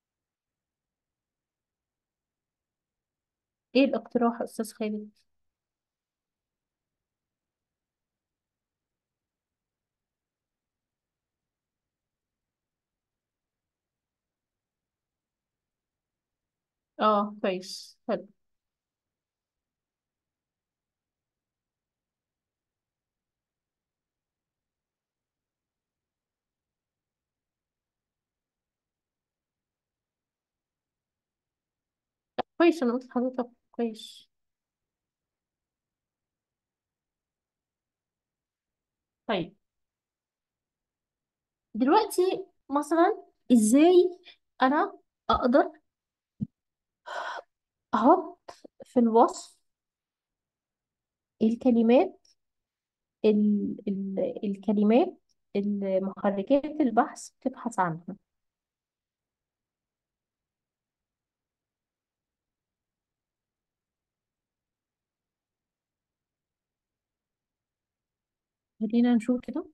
ايه الاقتراح يا أستاذ خالد اه كويس حلو كويس انا قلت لحضرتك كويس طيب دلوقتي مثلا ازاي انا اقدر احط في الوصف الكلمات ال ال الكلمات اللي محركات البحث بتبحث عنها خلينا نشوف كده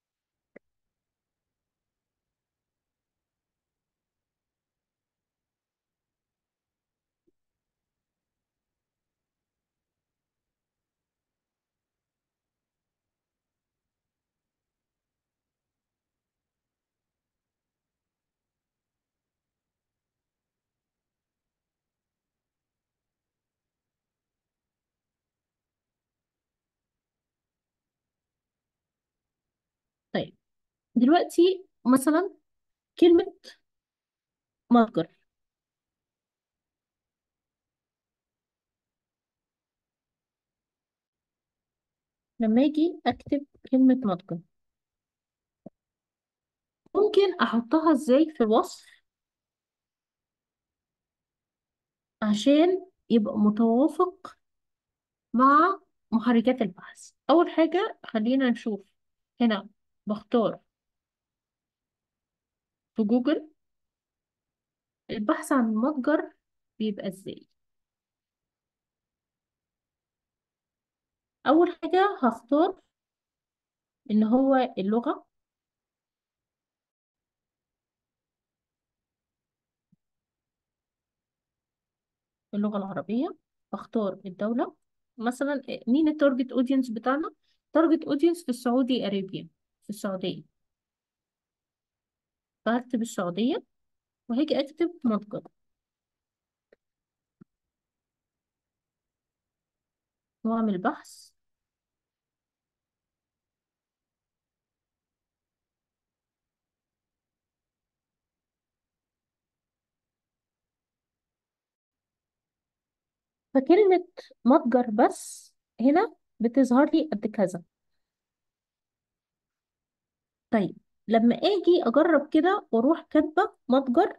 طيب دلوقتي مثلا كلمة متجر لما اجي اكتب كلمة متجر ممكن احطها ازاي في الوصف عشان يبقى متوافق مع محركات البحث اول حاجة خلينا نشوف هنا بختار في جوجل البحث عن المتجر بيبقى ازاي اول حاجة هختار ان هو اللغة اللغة العربية اختار الدولة مثلا مين التارجت اودينس بتاعنا تارجت اودينس في السعودي ارابيا في السعودية فهكتب السعودية وهاجي اكتب متجر واعمل بحث فكلمة متجر بس هنا بتظهر لي قد كذا طيب لما اجي اجرب كده واروح كاتبة متجر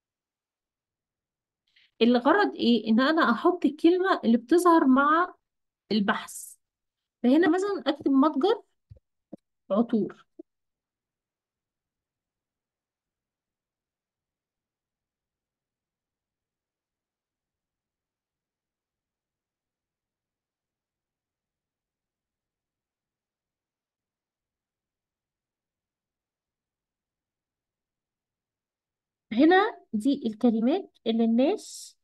الغرض ايه ان انا احط الكلمة اللي بتظهر مع البحث فهنا مثلا اكتب متجر عطور هنا دي الكلمات اللي الناس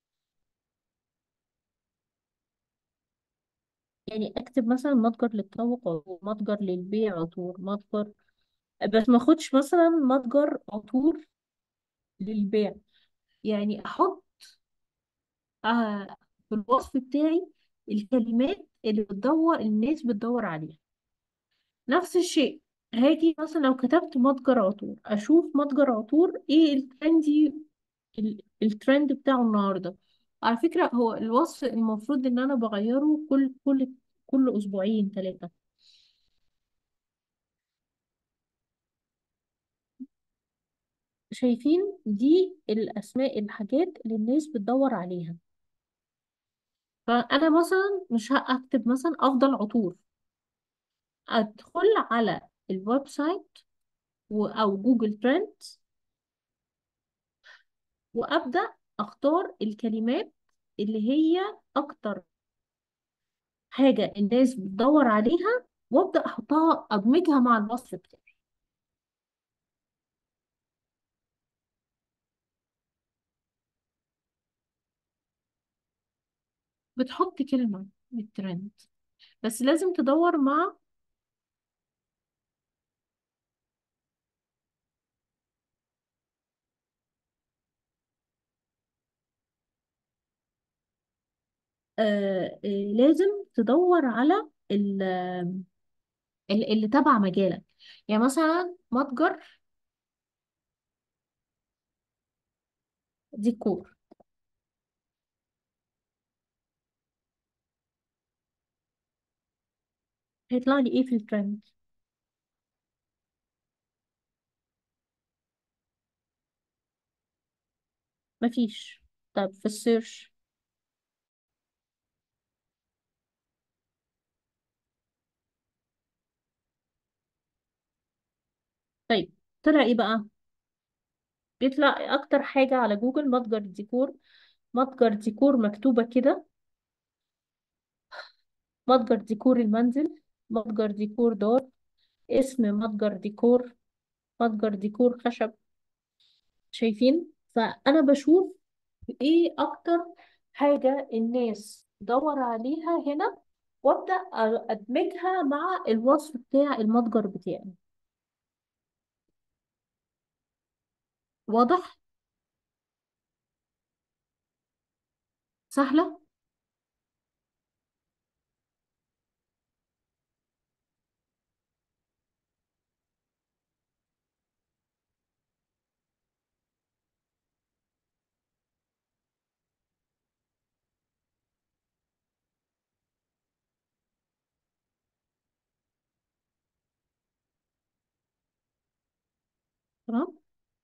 يعني اكتب مثلا متجر للتسوق عطور متجر للبيع عطور متجر بس ما اخدش مثلا متجر عطور للبيع يعني احط آه في الوصف بتاعي الكلمات اللي بتدور الناس بتدور عليها نفس الشيء هاجي مثلا لو كتبت متجر عطور اشوف متجر عطور ايه الترندي ال- الترند بتاعه النهارده على فكرة هو الوصف المفروض ان انا بغيره كل كل كل اسبوعين ثلاثة شايفين دي الاسماء الحاجات اللي الناس بتدور عليها فانا مثلا مش هكتب مثلا افضل عطور ادخل على الويب سايت و- او جوجل ترندز وابدا اختار الكلمات اللي هي اكتر حاجة الناس بتدور عليها وابدا احطها ادمجها مع الوصف بتاعي بتحط كلمة بالترند بس لازم تدور مع آه آه لازم تدور على ال- ال- اللي تبع مجالك يعني مثلا متجر ديكور هيطلع لي ايه في الترند مفيش طب في السيرش طيب طلع ايه بقى بيطلع اكتر حاجة على جوجل متجر ديكور متجر ديكور مكتوبة كده متجر ديكور المنزل متجر ديكور دار اسم متجر ديكور متجر ديكور خشب شايفين فأنا بشوف ايه اكتر حاجة الناس تدور عليها هنا وابدأ ادمجها مع الوصف بتاع المتجر بتاعي واضح سهلة تمام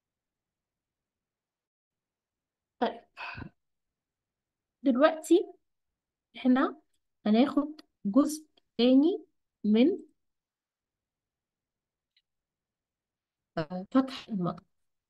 طيب دلوقتي احنا هناخد جزء تاني من آه، فتح المتجر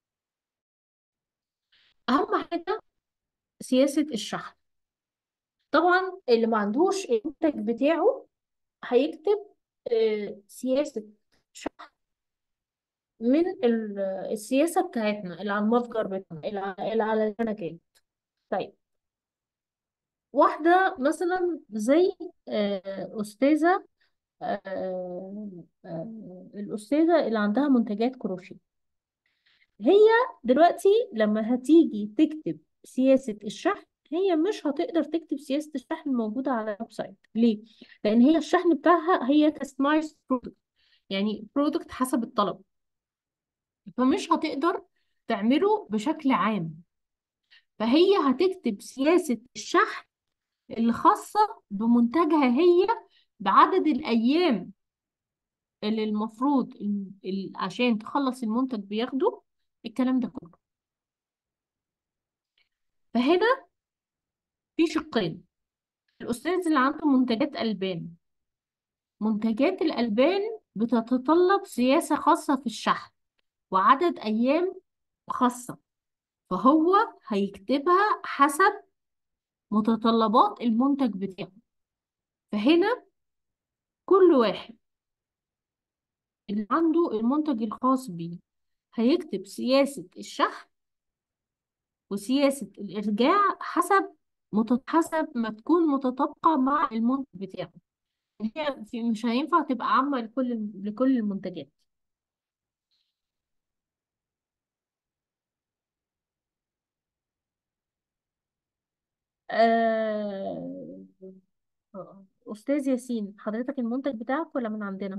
اهم حاجة سياسة الشحن طبعا اللي ما عندوش المنتج بتاعه هيكتب آه، سياسة شحن من ال- السياسة بتاعتنا اللي على المتجر بتاعنا اللي على اللي على المنتجات طيب واحدة مثلا زي آه، أستاذة آه، آه، الأستاذة اللي عندها منتجات كروشيه هي دلوقتي لما هتيجي تكتب سياسة الشحن هي مش هتقدر تكتب سياسة الشحن الموجودة على الويب سايت ليه؟ لأن هي الشحن بتاعها هي كاستمايز برودكت يعني برودكت حسب الطلب فمش هتقدر تعمله بشكل عام فهي هتكتب سياسة الشحن اللي خاصة بمنتجها هي بعدد الأيام اللي المفروض ال- ال- عشان تخلص المنتج بياخده الكلام ده كله فهنا في شقين الأستاذ اللي عنده منتجات ألبان منتجات الألبان بتتطلب سياسة خاصة في الشحن وعدد أيام خاصة فهو هيكتبها حسب متطلبات المنتج بتاعه فهنا كل واحد اللي عنده المنتج الخاص بيه هيكتب سياسة الشحن وسياسة الإرجاع حسب مت- حسب ما تكون متطابقة مع المنتج بتاعه هي في- مش هينفع تبقى عامة لكل لكل المنتجات آه... آه، أستاذ ياسين حضرتك المنتج بتاعك ولا من عندنا؟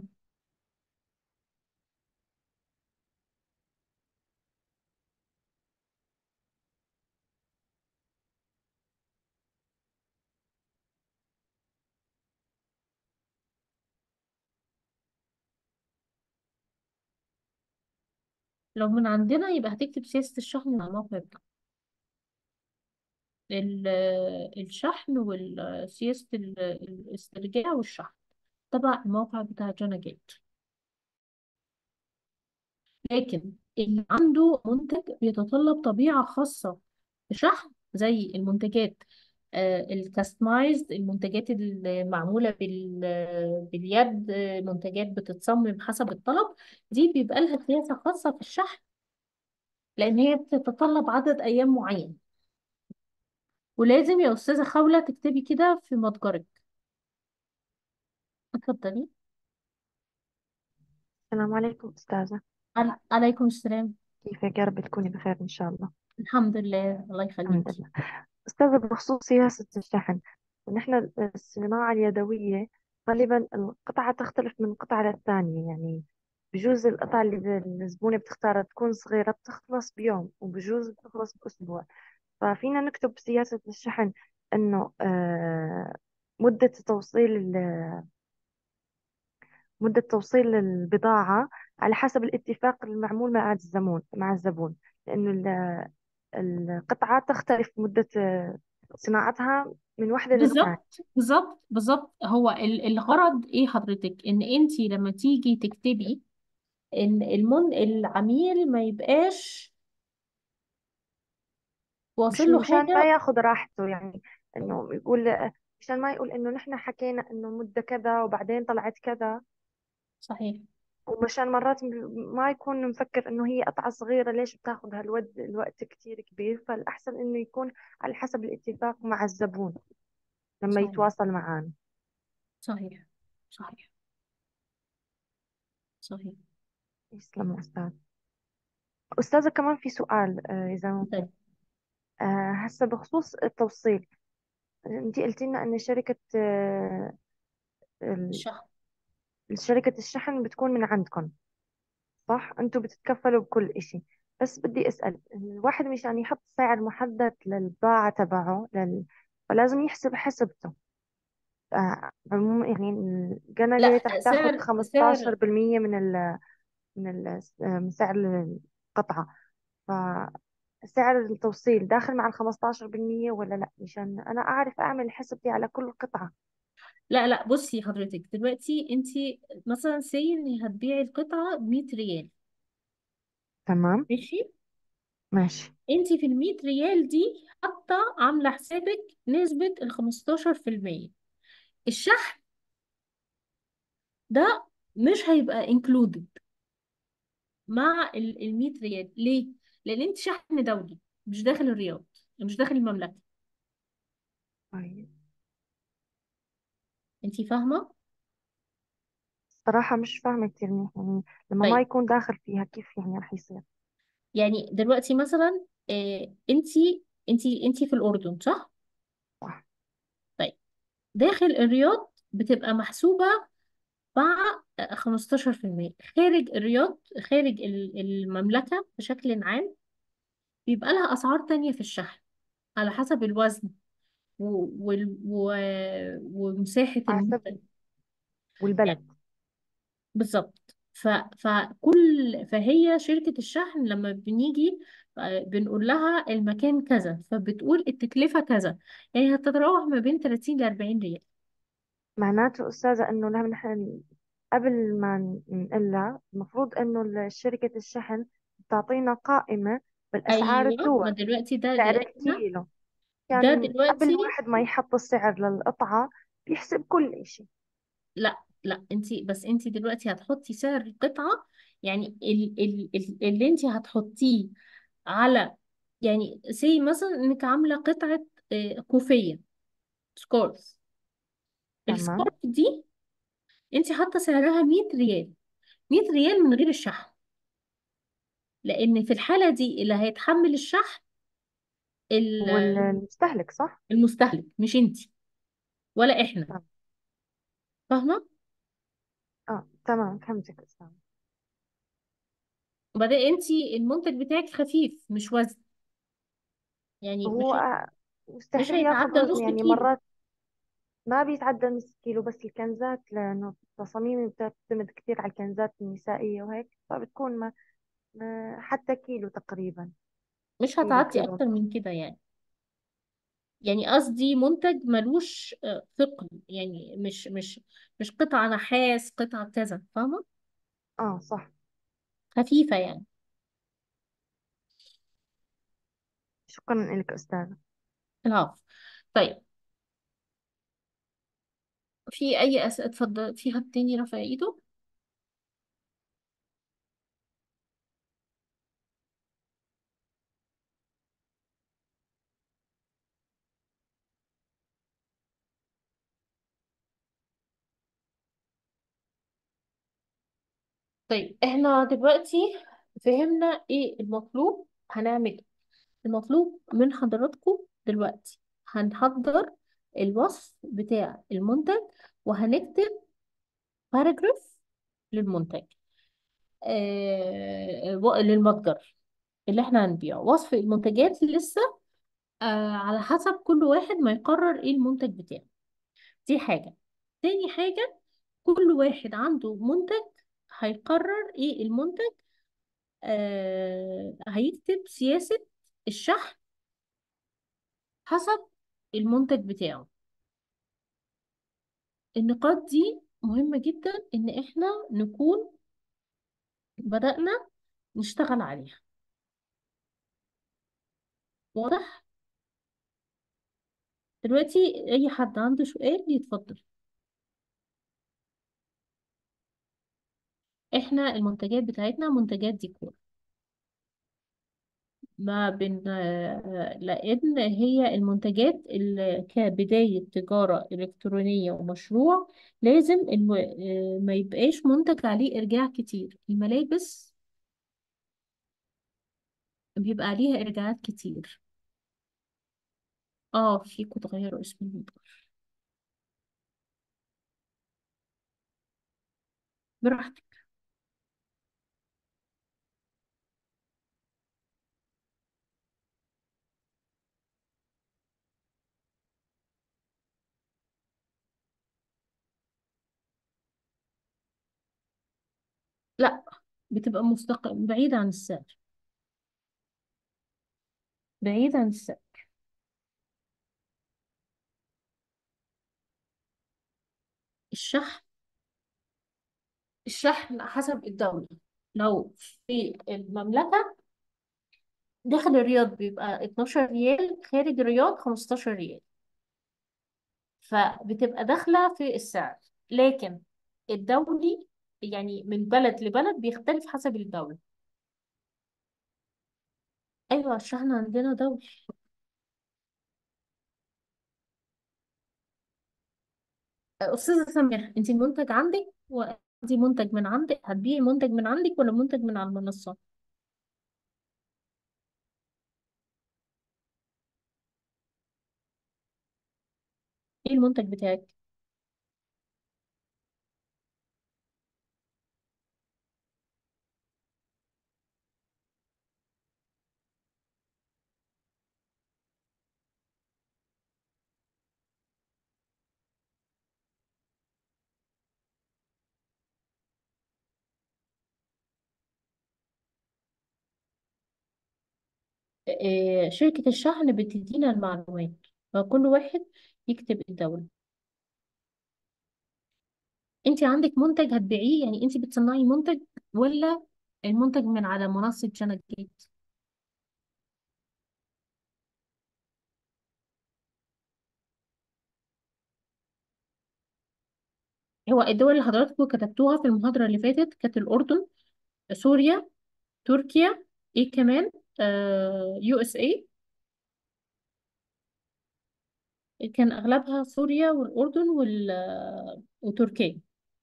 لو من عندنا يبقى هتكتب سياسة الشحن على الموقع بتاعك ال- الشحن وسياسة الاسترجاع والشحن تبع الموقع بتاع جانا جيت لكن اللي عنده منتج بيتطلب طبيعة خاصة في شحن زي المنتجات الكاستمايزد المنتجات المعمولة بال باليد آه، منتجات بتتصمم حسب الطلب دي بيبقى لها سياسة خاصة في الشحن لأن هي بتتطلب عدد أيام معين ولازم يا أستاذة خولة تكتبي كده في متجرك اتفضلي السلام عليكم أستاذة عل- عليكم السلام كيفك يا رب تكوني بخير إن شاء الله الحمد لله الله الحمد يخليكي لله أستاذة بخصوص سياسة الشحن نحن الصناعة اليدوية غالبا القطعة تختلف من قطعة للثانية يعني بجوز القطعة اللي الزبونة بتختارها تكون صغيرة بتخلص بيوم وبجوز بتخلص بأسبوع ففينا نكتب سياسة الشحن إنه آه، مدة توصيل ال- مدة توصيل البضاعة على حسب الاتفاق المعمول مع الزبون مع الزبون لأنه ال- القطعة تختلف مدة آه، صناعتها من واحدة للثانية بالظبط بالظبط بالظبط هو ال- الغرض ايه حضرتك ان انت لما تيجي تكتبي ان المن العميل ما يبقاش مش واصل له مشان ما حاجة ياخذ راحته يعني إنه يقول مشان ما يقول إنه نحن حكينا إنه مدة كذا وبعدين طلعت كذا صحيح ومشان مرات م- ما يكون مفكر إنه هي قطعة صغيرة ليش بتاخذ هالوقت الوقت كتير كبير فالأحسن إنه يكون على حسب الاتفاق مع الزبون لما صحيح يتواصل معنا صحيح صحيح صحيح يسلم أستاذ أستاذة كمان في سؤال آه، إذا ممكن طيب آه، هسه بخصوص التوصيل أنت قلتي لنا أن شركة آه، ال- الشحن شركة الشحن بتكون من عندكم صح؟ أنتوا بتتكفلوا بكل إشي بس بدي أسأل الواحد مشان يحط سعر محدد للبضاعة تبعه لل... فلازم يحسب حسبته آه، عموما يعني الجنة جيت رح لا تاخد سعر 15% سعر من ال... من ال... آه، من سعر القطعة فسعر التوصيل داخل مع ال 15% ولا لا مشان أنا أعرف أعمل حسبتي على كل قطعة لا لا بصي حضرتك دلوقتي انت مثلا سي ان هتبيعي القطعة ب 100 ريال تمام ماشي ماشي انت في ال 100 ريال دي حاطة عاملة حسابك نسبة ال 15% الشحن ده مش هيبقى included مع ال 100 ريال ليه؟ لأن انت شحن دولي مش داخل الرياض مش داخل المملكة طيب انت فاهمة؟ صراحة مش فاهمة كتير منيح يعني لما ما طيب يكون داخل فيها كيف يعني رح يصير يعني دلوقتي مثلا آه انتي انتي انتي في الأردن صح؟ صح طيب داخل الرياض بتبقى محسوبة مع 15% خارج الرياض خارج ال- المملكة بشكل عام بيبقى لها أسعار تانية في الشحن على حسب الوزن و... وال... و... ومساحة حسب المنتج والبلد يعني بالظبط ف... فكل فهي شركة الشحن لما بنيجي آه، بنقول لها المكان كذا فبتقول التكلفة كذا يعني هتتراوح ما بين 30 ل 40 ريال معناته أستاذة إنه لما نحن قبل ما نقلها المفروض إنه شركة الشحن تعطينا قائمة بالأسعار ايوه ما الدول دلوقتي ده سعر ده احنا الكيلو ده يعني قبل دلوقتي الواحد ما يحط السعر للقطعة بيحسب كل إشي لا لا انت بس انت دلوقتي هتحطي سعر القطعة يعني ال ال ال اللي انت هتحطيه على يعني سي مثلا انك عاملة قطعة آه، كوفية سكارف تمام السكارف دي انت حاطة سعرها 100 ريال 100 ريال من غير الشحن لان في الحالة دي اللي هيتحمل الشحن ال- هو المستهلك صح؟ المستهلك مش انت ولا احنا تمام فاهمة اه تمام فهمتك أستاذ وبعدين انت المنتج بتاعك خفيف مش وزن يعني هو مش آه، مش مستحيل ياخذ هيتعدى وزن نص يعني كيلو مرات ما بيتعدى نص كيلو بس الكنزات لأنه التصاميم بتعتمد كثير على الكنزات النسائية وهيك فبتكون ما ما- حتى كيلو تقريبا مش كيلو هتعدي كيلو اكتر من كده يعني يعني قصدي منتج ملوش آه، ثقل يعني مش مش مش قطعة نحاس قطعة كذا فاهمة اه صح خفيفة يعني شكرا لك أستاذة العفو طيب في أي أسئلة اتفضل في حد تاني رفع إيده طيب احنا دلوقتي فهمنا ايه المطلوب هنعمل ايه المطلوب من حضراتكم دلوقتي هنحضر الوصف بتاع المنتج وهنكتب باراجراف للمنتج آه و- للمتجر اللي احنا هنبيعه وصف المنتجات لسه آه على حسب كل واحد ما يقرر ايه المنتج بتاعه دي حاجة تاني حاجة كل واحد عنده منتج هيقرر ايه المنتج آه هيكتب سياسة الشحن حسب المنتج بتاعه النقاط دي مهمة جدا ان احنا نكون بدأنا نشتغل عليها واضح دلوقتي اي حد عنده سؤال يتفضل احنا المنتجات بتاعتنا منتجات ديكور ما بين آه، لأن هي المنتجات اللي كبداية تجارة إلكترونية ومشروع لازم الم... آه، ما يبقاش منتج عليه إرجاع كتير الملابس بيبقى عليها إرجاعات كتير اه فيكوا تغيروا اسم المنتج براحتك لا بتبقى مستقل بعيد عن السعر بعيد عن السعر الشحن الشحن حسب الدولة لو في المملكة داخل الرياض بيبقى 12 ريال خارج الرياض 15 ريال فبتبقى داخلة في السعر لكن الدولي يعني من بلد لبلد بيختلف حسب الدولة أيوة الشحن عندنا دولي أستاذة سمير أنت المنتج عندك بتاخدي منتج من عندك هتبيعي منتج من عندك ولا منتج من على المنصة ايه المنتج بتاعك إيه شركة الشحن بتدينا المعلومات فكل واحد يكتب الدولة انت عندك منتج هتبيعيه يعني انت بتصنعي منتج ولا المنتج من على منصة جانا جيت هو الدول اللي حضراتكم كتبتوها في المحاضرة اللي فاتت كانت الأردن سوريا تركيا ايه كمان آه يو اس اي كان أغلبها سوريا والأردن وال وتركيا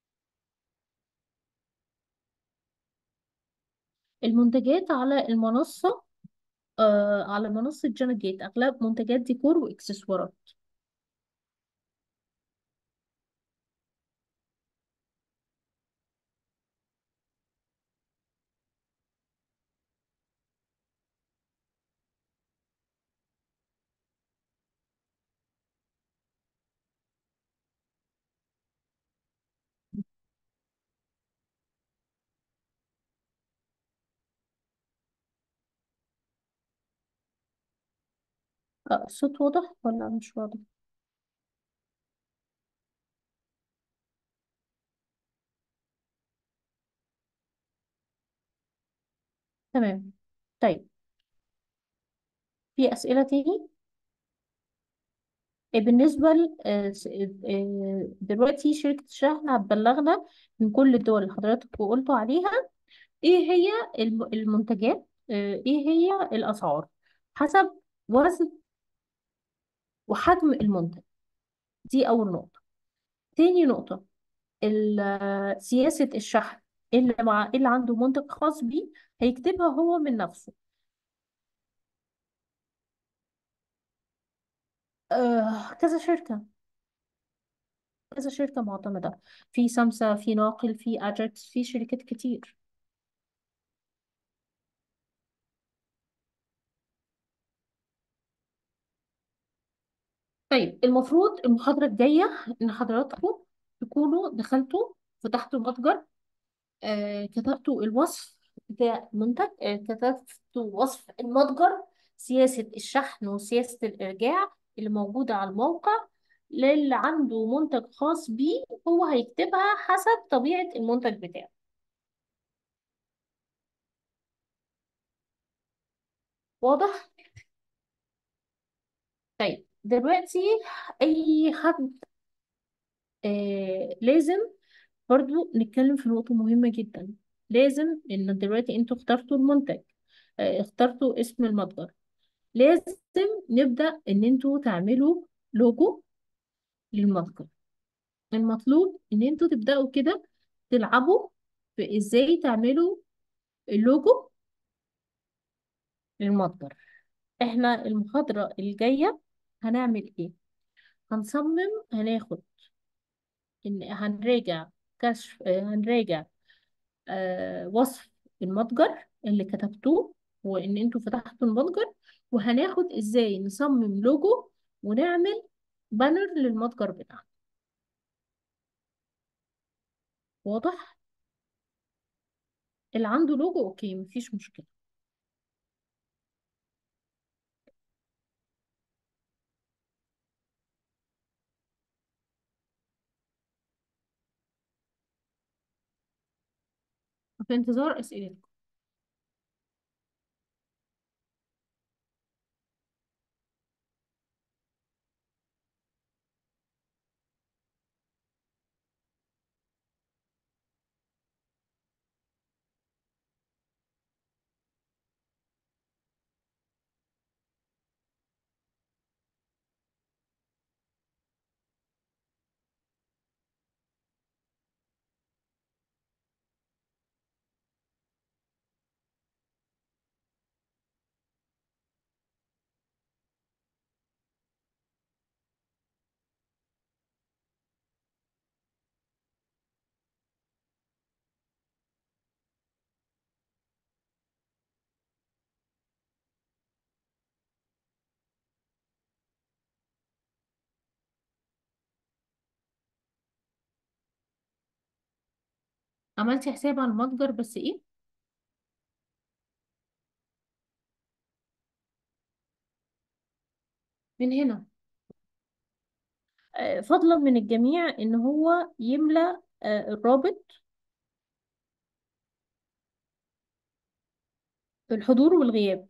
المنتجات على المنصة آه على منصة جانا جيت أغلب منتجات ديكور وإكسسوارات آه الصوت واضح ولا مش واضح تمام طيب في أسئلة تاني آه، بالنسبة ل آه، س- آه، دلوقتي شركة الشحن هتبلغنا من كل الدول اللي حضرتك قلتوا عليها ايه هي الم- المنتجات آه، ايه هي الأسعار حسب وزن وحجم المنتج دي أول نقطة تاني نقطة ال- سياسة الشحن اللي مع اللي عنده منتج خاص بيه هيكتبها هو من نفسه آه كذا شركة كذا شركة معتمدة في سمسة في ناقل في أجاكس في شركات كتير طيب المفروض المحاضرة الجاية إن حضراتكم تكونوا دخلتوا فتحتوا المتجر آه كتبتوا الوصف بتاع المنتج آه كتبتوا وصف المتجر سياسة الشحن وسياسة الإرجاع اللي موجودة على الموقع للي عنده منتج خاص بيه هو هيكتبها حسب طبيعة المنتج بتاعه واضح؟ طيب دلوقتي أي حد آه لازم برضو نتكلم في نقطة مهمة جدا لازم إن دلوقتي انتوا اخترتوا المنتج آه، اخترتوا اسم المتجر لازم نبدأ إن انتوا تعملوا لوجو للمتجر المطلوب إن انتوا تبدأوا كده تلعبوا في إزاي تعملوا اللوجو للمتجر احنا المحاضرة الجاية هنعمل ايه هنصمم هناخد إن هنراجع كشف آه، هنراجع آه، وصف المتجر اللي كتبتوه وان انتوا فتحتوا المتجر وهناخد ازاي نصمم لوجو ونعمل بانر للمتجر بتاعنا واضح اللي عنده لوجو اوكي مفيش مشكلة في انتظار اسئلتكم عملتي حساب على المتجر بس ايه من هنا آه، فضلا من الجميع ان هو يملأ آه، الرابط الحضور والغياب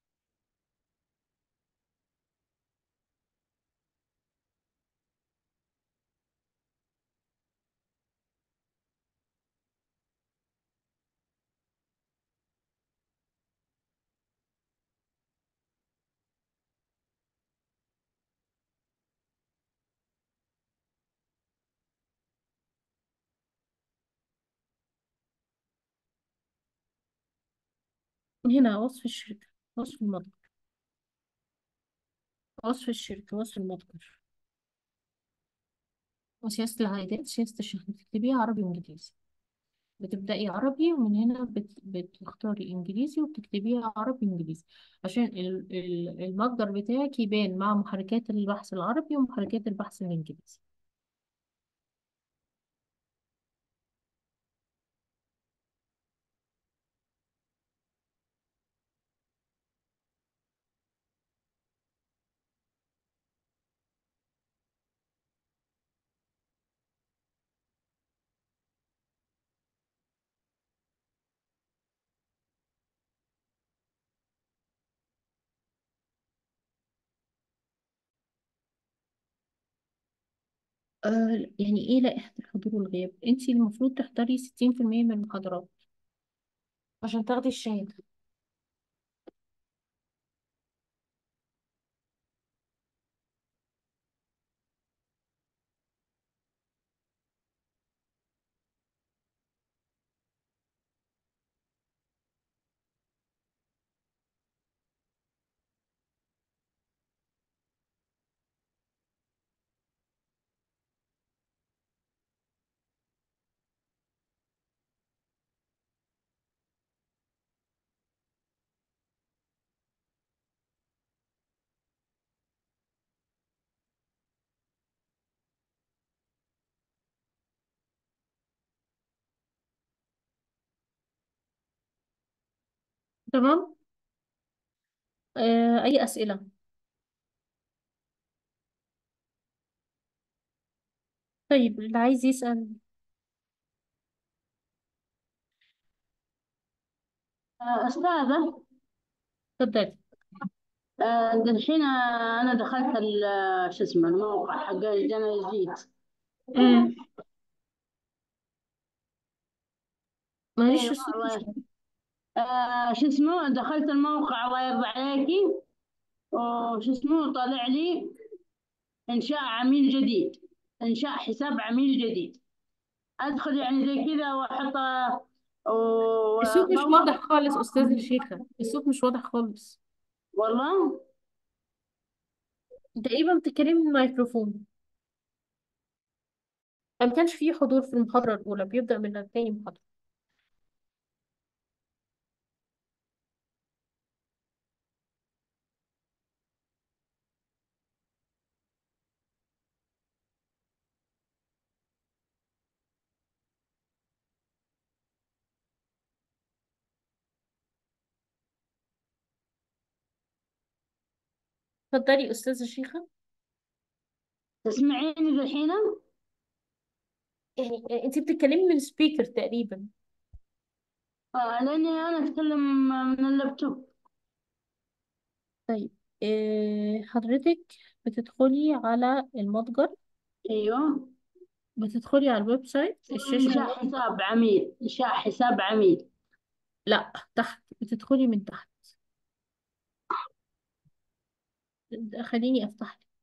من هنا وصف الشركة وصف المتجر وصف الشركة وصف المتجر وسياسة العائدات سياسة الشحن بتكتبيها عربي وإنجليزي بتبدأي عربي ومن هنا بت... بتختاري إنجليزي وبتكتبيها عربي وإنجليزي عشان ال... ال- المتجر بتاعك يبان مع محركات البحث العربي ومحركات البحث الإنجليزي آه يعني إيه لائحة الحضور والغياب أنتي المفروض تحضري ستين في المية من المحاضرات عشان تاخدي الشهادة تمام آه أي أسئلة طيب اللي عايز يسأل آه، أستاذة اتفضلي آه، الحين أنا دخلت ال- شو اسمه الموقع حق جانا جديد امم معلش أيوة الصوت مش الله آه، شو اسمه دخلت الموقع الله يرضى عليكي وشو اسمه طالع لي إنشاء عميل جديد إنشاء حساب عميل جديد أدخل يعني زي كذا وأحط الصوت مش وأطور واضح خالص أستاذ الشيخة الصوت مش واضح خالص والله تقريبا بتتكلمي من الميكروفون ما كانش فيه حضور في المحاضرة الأولى بيبدأ من تاني محاضرة اتفضلي أستاذة الشيخة تسمعيني الحين يعني انت بتتكلمي من سبيكر تقريبا آه، لأني أنا أتكلم من اللابتوب طيب إيه حضرتك بتدخلي على المتجر أيوه بتدخلي على الويب سايت الشاشة إنشاء حساب عميل إنشاء حساب عميل لا تحت بتدخلي من تحت خليني افتح لك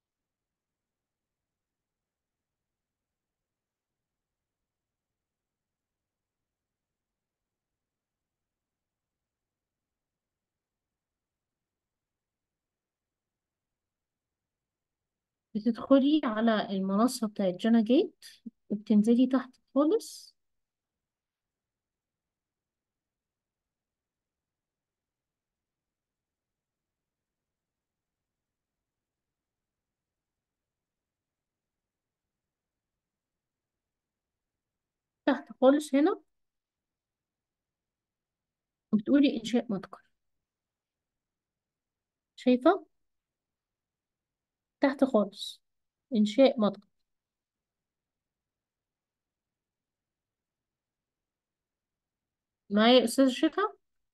بتدخلي على المنصة بتاعت جانا جيت وبتنزلي تحت خالص تحت خالص هنا بتقولي إنشاء متجر شايفة تحت خالص إنشاء متجر معايا يا أستاذ شفا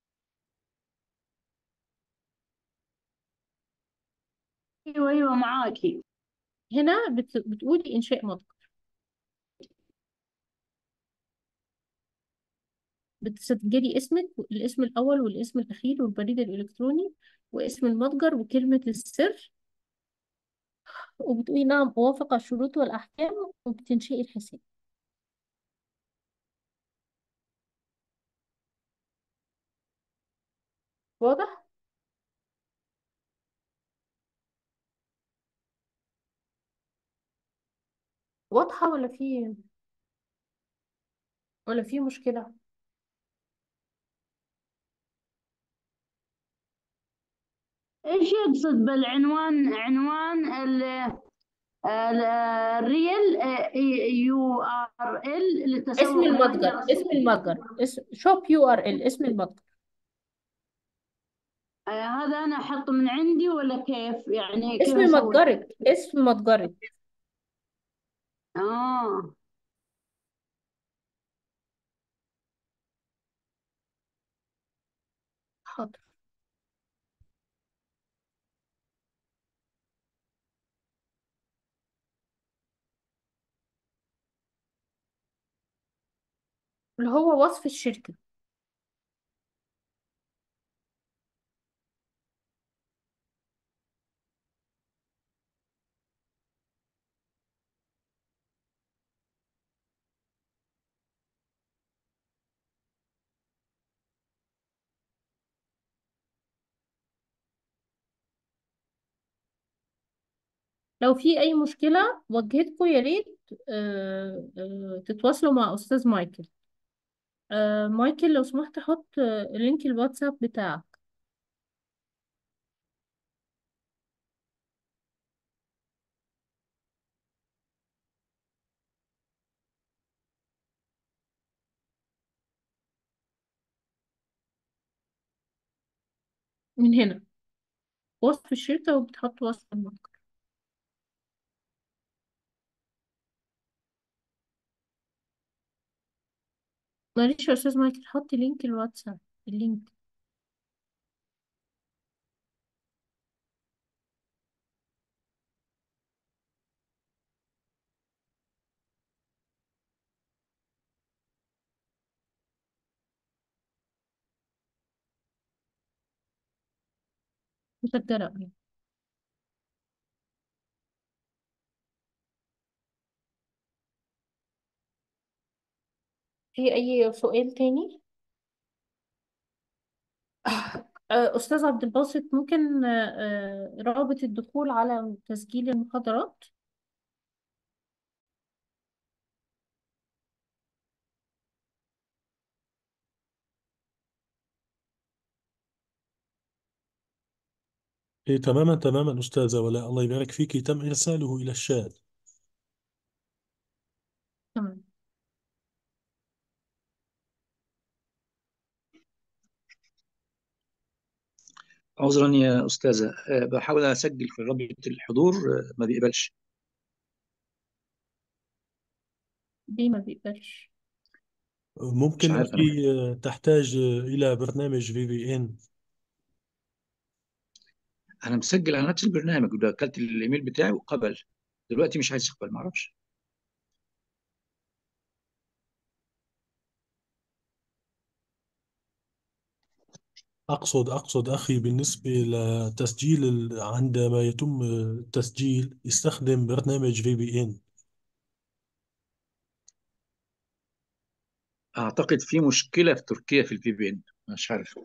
ايوه ايوه معاكي هنا بت... بتقولي إنشاء متجر بتسجلي اسمك الاسم الأول والاسم الأخير والبريد الإلكتروني واسم المتجر وكلمة السر وبتقولي نعم أوافق على الشروط والأحكام وبتنشئي الحساب واضح؟ واضحة ولا في ولا في مشكلة؟ ايش يقصد بالعنوان عنوان ال ال- الريل يو ار ال اسم لتسوق المتجر المتجر اسم المتجر اسم شوب يو ار ال اسم المتجر آه، هذا انا احطه من عندي ولا كيف يعني كيف اسم اسوي متجرك اسم متجرك اه حاضر اللي هو وصف الشركة لو في أي مشكلة واجهتكم يا ريت آه، آه، تتواصلوا مع أستاذ مايكل آه، مايكل لو سمحت حط آه، لينك الواتساب بتاعك من هنا وصف الشركة وبتحط وصف المتجر معلش يا أستاذ مايكل حط لينك الواتساب اللينك مسجلة أهي. في أي سؤال تاني؟ آه، أستاذ عبد الباسط ممكن آه، آه، رابط الدخول على تسجيل المحاضرات إيه تماما تماما أستاذة ولا الله يبارك فيك تم إرساله إلى الشات تمام عذرا يا أستاذة آه، بحاول أسجل في رابط الحضور آه، ما بيقبلش دي ما بيقبلش مش ممكن عارف أنا أخي آه، تحتاج آه، إلى برنامج في في إن أنا مسجل على نفس البرنامج ودخلت الإيميل بتاعي وقبل دلوقتي مش عايز يقبل معرفش أقصد أقصد أخي بالنسبة لتسجيل ال- عندما يتم التسجيل يستخدم برنامج في في إن أعتقد في مشكلة في تركيا في الفي بي إن مش عارف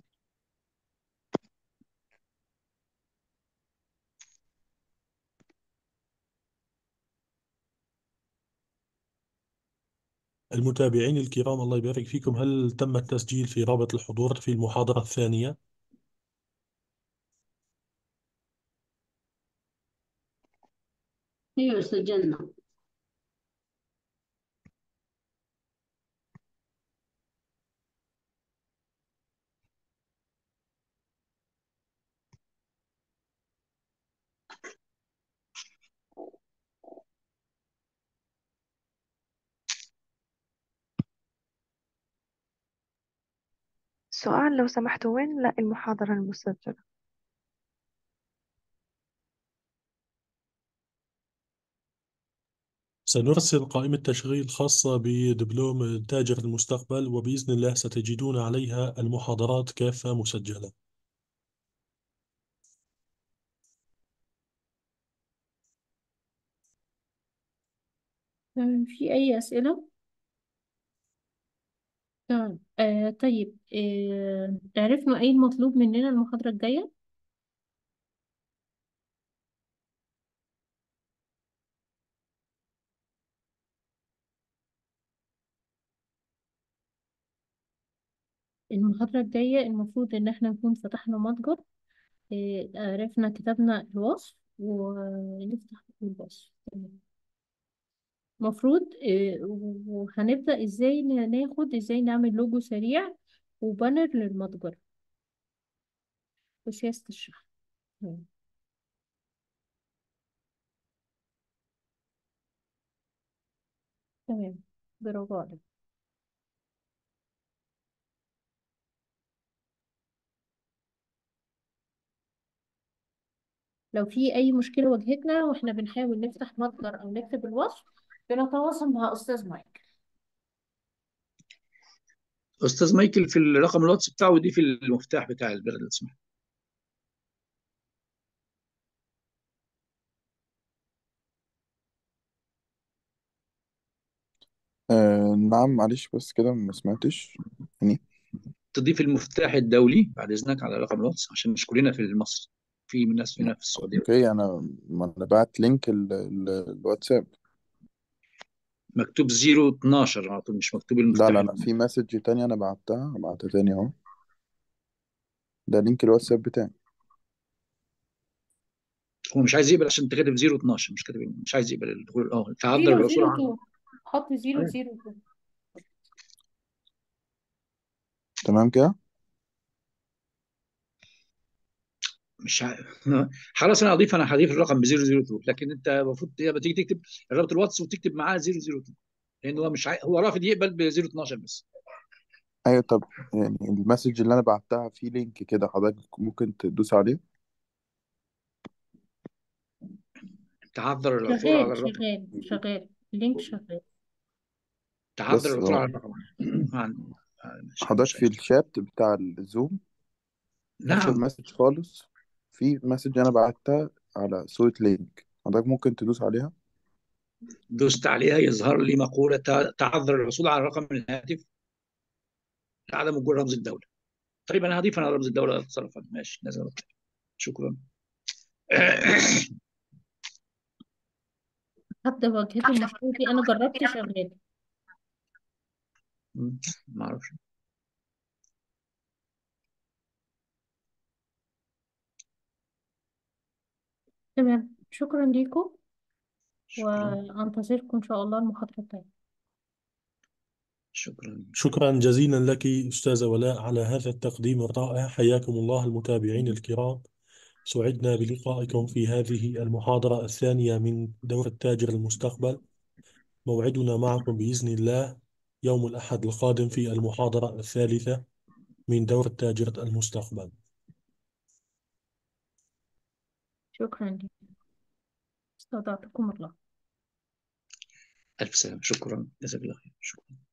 المتابعين الكرام الله يبارك فيكم هل تم التسجيل في رابط الحضور في المحاضرة الثانية؟ ايوه سجلنا سؤال لو سمحتوا وين نلاقي المحاضرة المسجلة سنرسل قائمة تشغيل خاصة بدبلوم تاجر المستقبل وبإذن الله ستجدون عليها المحاضرات كافة مسجلة تمام في أي أسئلة؟ تمام آه طيب آه عرفنا أي المطلوب مننا المحاضرة الجاية؟ المحاضرة الجاية المفروض إن احنا نكون فتحنا متجر آه عرفنا كتبنا الوصف ونفتح الوصف تمام مفروض آه، وهنبدأ ازاي ناخد ازاي نعمل لوجو سريع وبانر للمتجر وسياسة الشحن تمام. تمام برافو عليك لو في أي مشكلة واجهتنا واحنا بنحاول نفتح متجر أو نكتب الوصف بنتواصل مع أستاذ مايك استاذ مايكل في الرقم الواتس بتاعه دي في المفتاح بتاع البلد لو سمحت آه نعم معلش بس كده ما سمعتش يعني تضيف المفتاح الدولي بعد اذنك على رقم الواتس عشان مش كلنا في مصر في من ناس هنا في السعوديه اوكي انا ما انا بعت لينك ال- ال- الواتساب مكتوب 012 على طول مش مكتوب لا المفتاح لا لا في مسج تانية انا بعتها بعتها تاني اهو ده لينك الواتساب بتاعي هو مش عايز يقبل عشان انت كاتب 012 مش كاتب مش عايز يقبل الدخول اه تعذر زيرو الوصول زيرو عنه تو حط زيرو زيرو تو تمام كده مش ع... خلاص انا هضيف انا هضيف الرقم ب 002 لكن انت المفروض لما تيجي تكتب رابط الواتس وتكتب معاه 002 لان هو مش عاي... هو رافض يقبل ب 012 بس ايوه طب يعني المسج اللي انا بعتها في لينك كده حضرتك ممكن تدوس عليه تعذر العثور على شغال الرقم شغال شغال اللينك شغال تعذر بس العثور على هو الرقم عن- مش حضرتك مش في الشات بتاع الزوم اخر نعم مسج خالص في مسج انا بعتها على صورة لينك حضرتك ممكن تدوس عليها دوست عليها يظهر لي مقولة تع- تعذر الحصول على رقم الهاتف لعدم وجود رمز الدولة طيب انا هضيف انا رمز الدولة اتصرف ماشي نزل شكرا حد واجهته المشكلة دي أنا جربت شغال ما اعرفش تمام شكرا ليكم شكرا وأنتظركم إن شاء الله المحاضرة التانية شكرا شكرا جزيلا لك أستاذة ولاء على هذا التقديم الرائع حياكم الله المتابعين الكرام سعدنا بلقائكم في هذه المحاضرة الثانية من دورة تاجر المستقبل موعدنا معكم بإذن الله يوم الأحد القادم في المحاضرة الثالثة من دورة تاجر المستقبل شكرا لكم استودعتكم الله الف سلامة شكرا جزاك الله خير شكرا